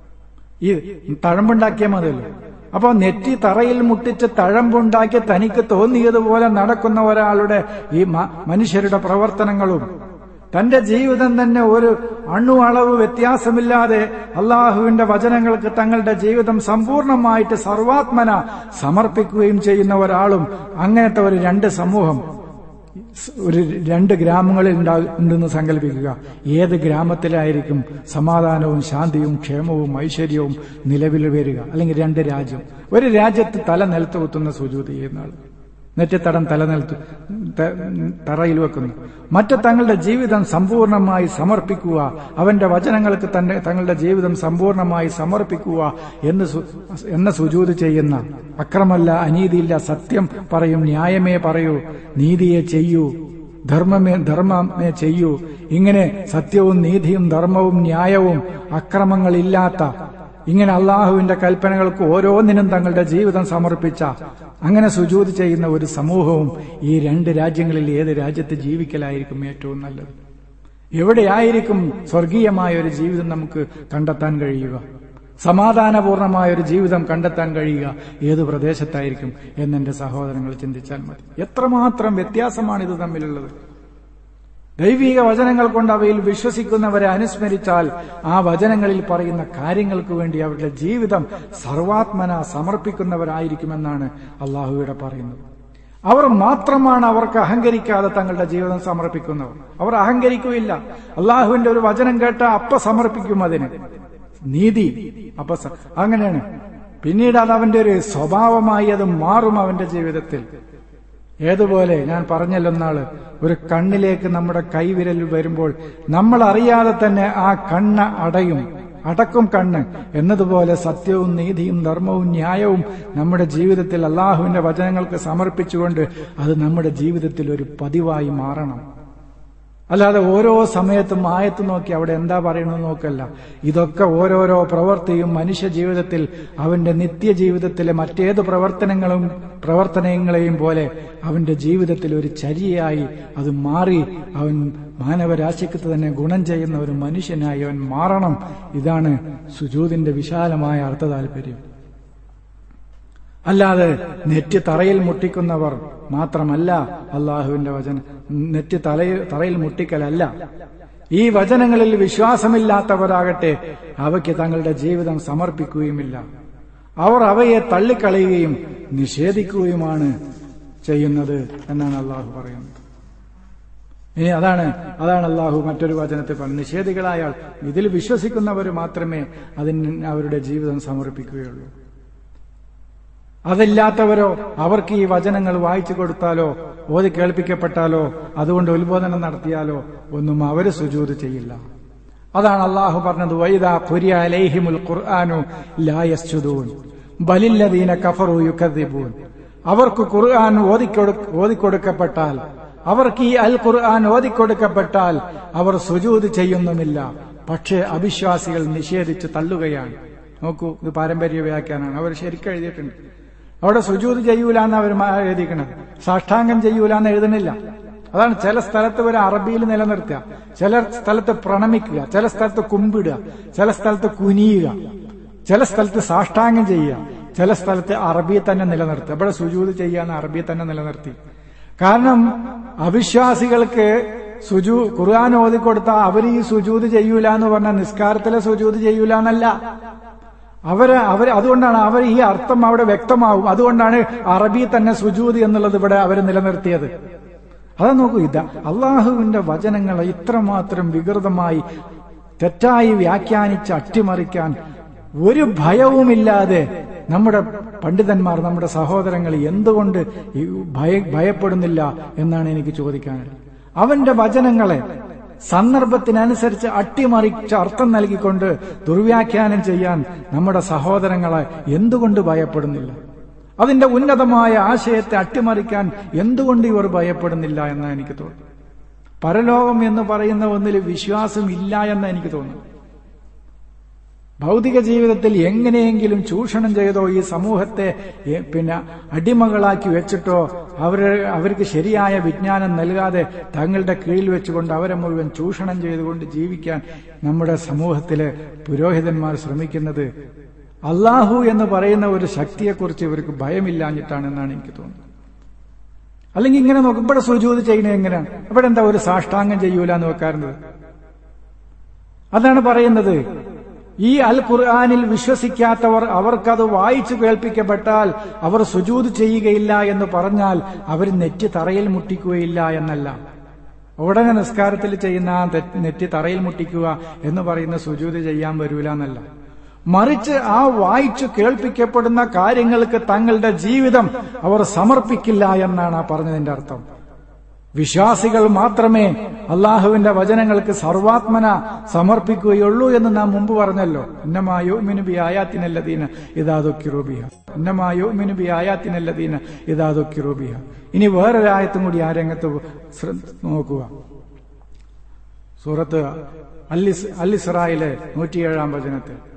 ഈ തഴമ്പുണ്ടാക്കിയാൽ മതിയല്ലോ അപ്പൊ നെറ്റി തറയിൽ മുട്ടിച്ച് തഴമ്പുണ്ടാക്കി തനിക്ക് തോന്നിയതുപോലെ നടക്കുന്ന ഒരാളുടെ ഈ മനുഷ്യരുടെ പ്രവർത്തനങ്ങളും തന്റെ ജീവിതം തന്നെ ഒരു അണു അളവ് വ്യത്യാസമില്ലാതെ അള്ളാഹുവിന്റെ വചനങ്ങൾക്ക് തങ്ങളുടെ ജീവിതം സമ്പൂർണമായിട്ട് സർവാത്മന സമർപ്പിക്കുകയും ചെയ്യുന്ന ഒരാളും അങ്ങനത്തെ ഒരു രണ്ട് സമൂഹം ഒരു രണ്ട് ഗ്രാമങ്ങളിൽ ഉണ്ടെന്ന് സങ്കല്പിക്കുക ഏത് ഗ്രാമത്തിലായിരിക്കും സമാധാനവും ശാന്തിയും ക്ഷേമവും ഐശ്വര്യവും നിലവിൽ വരിക അല്ലെങ്കിൽ രണ്ട് രാജ്യം ഒരു രാജ്യത്ത് തല നിലത്ത് കുത്തുന്ന സുജൂതി ചെയ്യുന്ന ആൾ നെറ്റിത്തടം തല നിലത്ത് തറയിൽ വെക്കുന്നു മറ്റ് തങ്ങളുടെ ജീവിതം സമ്പൂർണമായി സമർപ്പിക്കുക അവന്റെ വചനങ്ങൾക്ക് തന്നെ തങ്ങളുടെ ജീവിതം സമ്പൂർണമായി സമർപ്പിക്കുക എന്ന് എന്ന സുജൂത് ചെയ്യുന്ന അക്രമല്ല അനീതിയില്ല സത്യം പറയും ന്യായമേ പറയൂ നീതിയെ ചെയ്യൂ ധർമ്മമേ ധർമ്മമേ ചെയ്യൂ ഇങ്ങനെ സത്യവും നീതിയും ധർമ്മവും ന്യായവും അക്രമങ്ങളില്ലാത്ത ഇങ്ങനെ അള്ളാഹുവിന്റെ കൽപ്പനകൾക്ക് ഓരോന്നിനും തങ്ങളുടെ ജീവിതം സമർപ്പിച്ച അങ്ങനെ സുജൂത് ചെയ്യുന്ന ഒരു സമൂഹവും ഈ രണ്ട് രാജ്യങ്ങളിൽ ഏത് രാജ്യത്ത് ജീവിക്കലായിരിക്കും ഏറ്റവും നല്ലത് എവിടെയായിരിക്കും സ്വർഗീയമായ ഒരു ജീവിതം നമുക്ക് കണ്ടെത്താൻ കഴിയുക സമാധാനപൂർണമായ ഒരു ജീവിതം കണ്ടെത്താൻ കഴിയുക ഏത് പ്രദേശത്തായിരിക്കും എന്നെന്റെ സഹോദരങ്ങൾ ചിന്തിച്ചാൽ മതി എത്രമാത്രം വ്യത്യാസമാണ് ഇത് തമ്മിലുള്ളത് ദൈവിക വചനങ്ങൾ കൊണ്ട് അവയിൽ വിശ്വസിക്കുന്നവരെ അനുസ്മരിച്ചാൽ ആ വചനങ്ങളിൽ പറയുന്ന കാര്യങ്ങൾക്ക് വേണ്ടി അവരുടെ ജീവിതം സർവാത്മന സമർപ്പിക്കുന്നവരായിരിക്കുമെന്നാണ് അള്ളാഹുവിടെ പറയുന്നത് അവർ മാത്രമാണ് അവർക്ക് അഹങ്കരിക്കാതെ തങ്ങളുടെ ജീവിതം സമർപ്പിക്കുന്നവർ അവർ അഹങ്കരിക്കുകയില്ല അള്ളാഹുവിന്റെ ഒരു വചനം കേട്ട അപ്പ സമർപ്പിക്കും അതിന് നീതി അപ്പൊ അങ്ങനെയാണ് പിന്നീട് അത് അവന്റെ ഒരു സ്വഭാവമായി അത് മാറും അവന്റെ ജീവിതത്തിൽ ഏതുപോലെ ഞാൻ പറഞ്ഞല്ലോ നാള് ഒരു കണ്ണിലേക്ക് നമ്മുടെ കൈവിരൽ വരുമ്പോൾ നമ്മൾ അറിയാതെ തന്നെ ആ കണ്ണ് അടയും അടക്കും കണ്ണ് എന്നതുപോലെ സത്യവും നീതിയും ധർമ്മവും ന്യായവും നമ്മുടെ ജീവിതത്തിൽ അള്ളാഹുവിന്റെ വചനങ്ങൾക്ക് സമർപ്പിച്ചുകൊണ്ട് അത് നമ്മുടെ ജീവിതത്തിൽ ഒരു പതിവായി മാറണം അല്ലാതെ ഓരോ സമയത്തും ആയത്ത് നോക്കി അവിടെ എന്താ പറയണമെന്ന് നോക്കല്ല ഇതൊക്കെ ഓരോരോ പ്രവൃത്തിയും മനുഷ്യ ജീവിതത്തിൽ അവന്റെ നിത്യജീവിതത്തിലെ മറ്റേത് പ്രവർത്തനങ്ങളും പ്രവർത്തനങ്ങളെയും പോലെ അവന്റെ ജീവിതത്തിൽ ഒരു ചര്യയായി അത് മാറി അവൻ മാനവരാശിക്ക് തന്നെ ഗുണം ചെയ്യുന്ന ഒരു മനുഷ്യനായി അവൻ മാറണം ഇതാണ് സുജൂതിന്റെ വിശാലമായ അർത്ഥ താല്പര്യം അല്ലാതെ നെറ്റ് തറയിൽ മുട്ടിക്കുന്നവർ മാത്രമല്ല അള്ളാഹുവിന്റെ വചനം നെറ്റ് തലയിൽ തറയിൽ മുട്ടിക്കലല്ല ഈ വചനങ്ങളിൽ വിശ്വാസമില്ലാത്തവരാകട്ടെ അവയ്ക്ക് തങ്ങളുടെ ജീവിതം സമർപ്പിക്കുകയുമില്ല അവർ അവയെ തള്ളിക്കളയുകയും നിഷേധിക്കുകയുമാണ് ചെയ്യുന്നത് എന്നാണ് അള്ളാഹു പറയുന്നത് ഇനി അതാണ് അതാണ് അള്ളാഹു മറ്റൊരു വചനത്തിൽ പറഞ്ഞത് നിഷേധികളായാൽ ഇതിൽ വിശ്വസിക്കുന്നവർ മാത്രമേ അതിന് അവരുടെ ജീവിതം സമർപ്പിക്കുകയുള്ളൂ അതല്ലാത്തവരോ അവർക്ക് ഈ വചനങ്ങൾ വായിച്ചു കൊടുത്താലോ ഓതി കേൾപ്പിക്കപ്പെട്ടാലോ അതുകൊണ്ട് ഉത്ബോധനം നടത്തിയാലോ ഒന്നും അവര് സുജൂത് ചെയ്യില്ല അതാണ് അള്ളാഹു പറഞ്ഞത് വൈദ ഖുരിയ അലൈഹിമുൽ ഖുർആാനു ലായസ്തുദൂൻ ബലില്ലദീന കഫറു യുക്കദ്ദിബൂൻ അവർക്ക് ഖുർആൻ ഓതിക്കൊടുക്കപ്പെട്ടാൽ അവർക്ക് ഈ അൽ ഖുർആൻ ഓതിക്കൊടുക്കപ്പെട്ടാൽ അവർ സുജൂത് ചെയ്യുന്നുമില്ല പക്ഷേ അവിശ്വാസികൾ നിഷേധിച്ച് തള്ളുകയാണ് നോക്കൂ ഇത് പാരമ്പര്യ വ്യാഖ്യാനാണ് അവർ ശരിക്കും എഴുതിയിട്ടുണ്ട് അവിടെ സുജൂത് ചെയ്യൂല എന്ന് അവർ എഴുതിക്കണത് സാഷ്ടാംഗം ചെയ്യൂല എന്ന് എഴുതുന്നില്ല അതാണ് ചില സ്ഥലത്ത് ഒരു അറബിയിൽ നിലനിർത്തുക ചില സ്ഥലത്ത് പ്രണമിക്കുക ചില സ്ഥലത്ത് കുമ്പിടുക ചില സ്ഥലത്ത് കുനിയുക ചില സ്ഥലത്ത് സാഷ്ടാംഗം ചെയ്യുക ചില സ്ഥലത്ത് അറബി തന്നെ നിലനിർത്തുക ഇവിടെ സുജൂത് ചെയ്യാന്ന് അറബി തന്നെ നിലനിർത്തി കാരണം അവിശ്വാസികൾക്ക് സുജു ഖുർആൻ ഓതിക്കൊടുത്ത അവർ ഈ സുജൂത് ചെയ്യൂല എന്ന് പറഞ്ഞാൽ നിസ്കാരത്തിലെ സുജൂത് ചെയ്യൂല എന്നല്ല അവര് അവർ അതുകൊണ്ടാണ് അവർ ഈ അർത്ഥം അവിടെ വ്യക്തമാവും അതുകൊണ്ടാണ് അറബി തന്നെ സുജൂത് എന്നുള്ളത് ഇവിടെ അവർ നിലനിർത്തിയത് അത് നോക്കൂ ഇതാ അള്ളാഹുവിന്റെ വചനങ്ങളെ ഇത്രമാത്രം വികൃതമായി തെറ്റായി വ്യാഖ്യാനിച്ച് അട്ടിമറിക്കാൻ ഒരു ഭയവുമില്ലാതെ നമ്മുടെ പണ്ഡിതന്മാർ നമ്മുടെ സഹോദരങ്ങൾ എന്തുകൊണ്ട് ഭയ ഭയപ്പെടുന്നില്ല എന്നാണ് എനിക്ക് ചോദിക്കാനുള്ളത് അവന്റെ വചനങ്ങളെ സന്ദർഭത്തിനനുസരിച്ച് അട്ടിമറിച്ച് അർത്ഥം നൽകിക്കൊണ്ട് ദുർവ്യാഖ്യാനം ചെയ്യാൻ നമ്മുടെ സഹോദരങ്ങളെ എന്തുകൊണ്ട് ഭയപ്പെടുന്നില്ല അതിന്റെ ഉന്നതമായ ആശയത്തെ അട്ടിമറിക്കാൻ എന്തുകൊണ്ട് ഇവർ ഭയപ്പെടുന്നില്ല എന്നാണ് എനിക്ക് തോന്നുന്നു പരലോകം എന്ന് പറയുന്ന ഒന്നിൽ വിശ്വാസം ഇല്ല എന്ന് എനിക്ക് തോന്നുന്നു ഭൗതിക ജീവിതത്തിൽ എങ്ങനെയെങ്കിലും ചൂഷണം ചെയ്തോ ഈ സമൂഹത്തെ പിന്നെ അടിമകളാക്കി വെച്ചിട്ടോ അവർ അവർക്ക് ശരിയായ വിജ്ഞാനം നൽകാതെ തങ്ങളുടെ കീഴിൽ വെച്ചുകൊണ്ട് അവരെ മുഴുവൻ ചൂഷണം ചെയ്തുകൊണ്ട് ജീവിക്കാൻ നമ്മുടെ സമൂഹത്തിലെ പുരോഹിതന്മാർ ശ്രമിക്കുന്നത് അള്ളാഹു എന്ന് പറയുന്ന ഒരു ശക്തിയെക്കുറിച്ച് ഇവർക്ക് ഭയമില്ലാഞ്ഞിട്ടാണെന്നാണ് എനിക്ക് തോന്നുന്നത് അല്ലെങ്കിൽ ഇങ്ങനെ നോക്കും ഇവിടെ സുജൂത് ചെയ്യുന്നത് എങ്ങനെയാണ് ഇവിടെ എന്താ ഒരു സാഷ്ടാംഗം ചെയ്യൂല എന്ന് വെക്കാറുന്നത് അതാണ് പറയുന്നത് ഈ അൽ ഖുർആാനിൽ വിശ്വസിക്കാത്തവർ അവർക്കത് വായിച്ചു കേൾപ്പിക്കപ്പെട്ടാൽ അവർ സുജൂത് ചെയ്യുകയില്ല എന്ന് പറഞ്ഞാൽ അവർ നെറ്റ് തറയിൽ മുട്ടിക്കുകയില്ല എന്നല്ല ഉടനെ നിസ്കാരത്തിൽ ചെയ്യുന്ന ആ നെറ്റ് തറയിൽ മുട്ടിക്കുക എന്ന് പറയുന്ന സുജൂത് ചെയ്യാൻ വരൂല എന്നല്ല മറിച്ച് ആ വായിച്ചു കേൾപ്പിക്കപ്പെടുന്ന കാര്യങ്ങൾക്ക് തങ്ങളുടെ ജീവിതം അവർ സമർപ്പിക്കില്ല എന്നാണ് ആ പറഞ്ഞതിന്റെ അർത്ഥം വിശ്വാസികൾ മാത്രമേ അള്ളാഹുവിന്റെ വചനങ്ങൾക്ക് സർവാത്മന സമർപ്പിക്കുകയുള്ളൂ എന്ന് നാം മുമ്പ് പറഞ്ഞല്ലോ ഇന്നമായോ മിനുബി ആയാത്തിനല്ലദീന ഇതാതൊക്കിറൂബിഹ ഇന്നമായോ മിനുബി ആയാത്തിനല്ലദീന ഇതാതൊക്കിറൂബിഹ ഇനി വേറൊരായത്തും കൂടി ആ രംഗത്ത് നോക്കുക സൂറത്ത് അല്ലിസ് അല്ലിസ്രായിലെ നൂറ്റിയേഴാം വചനത്തിൽ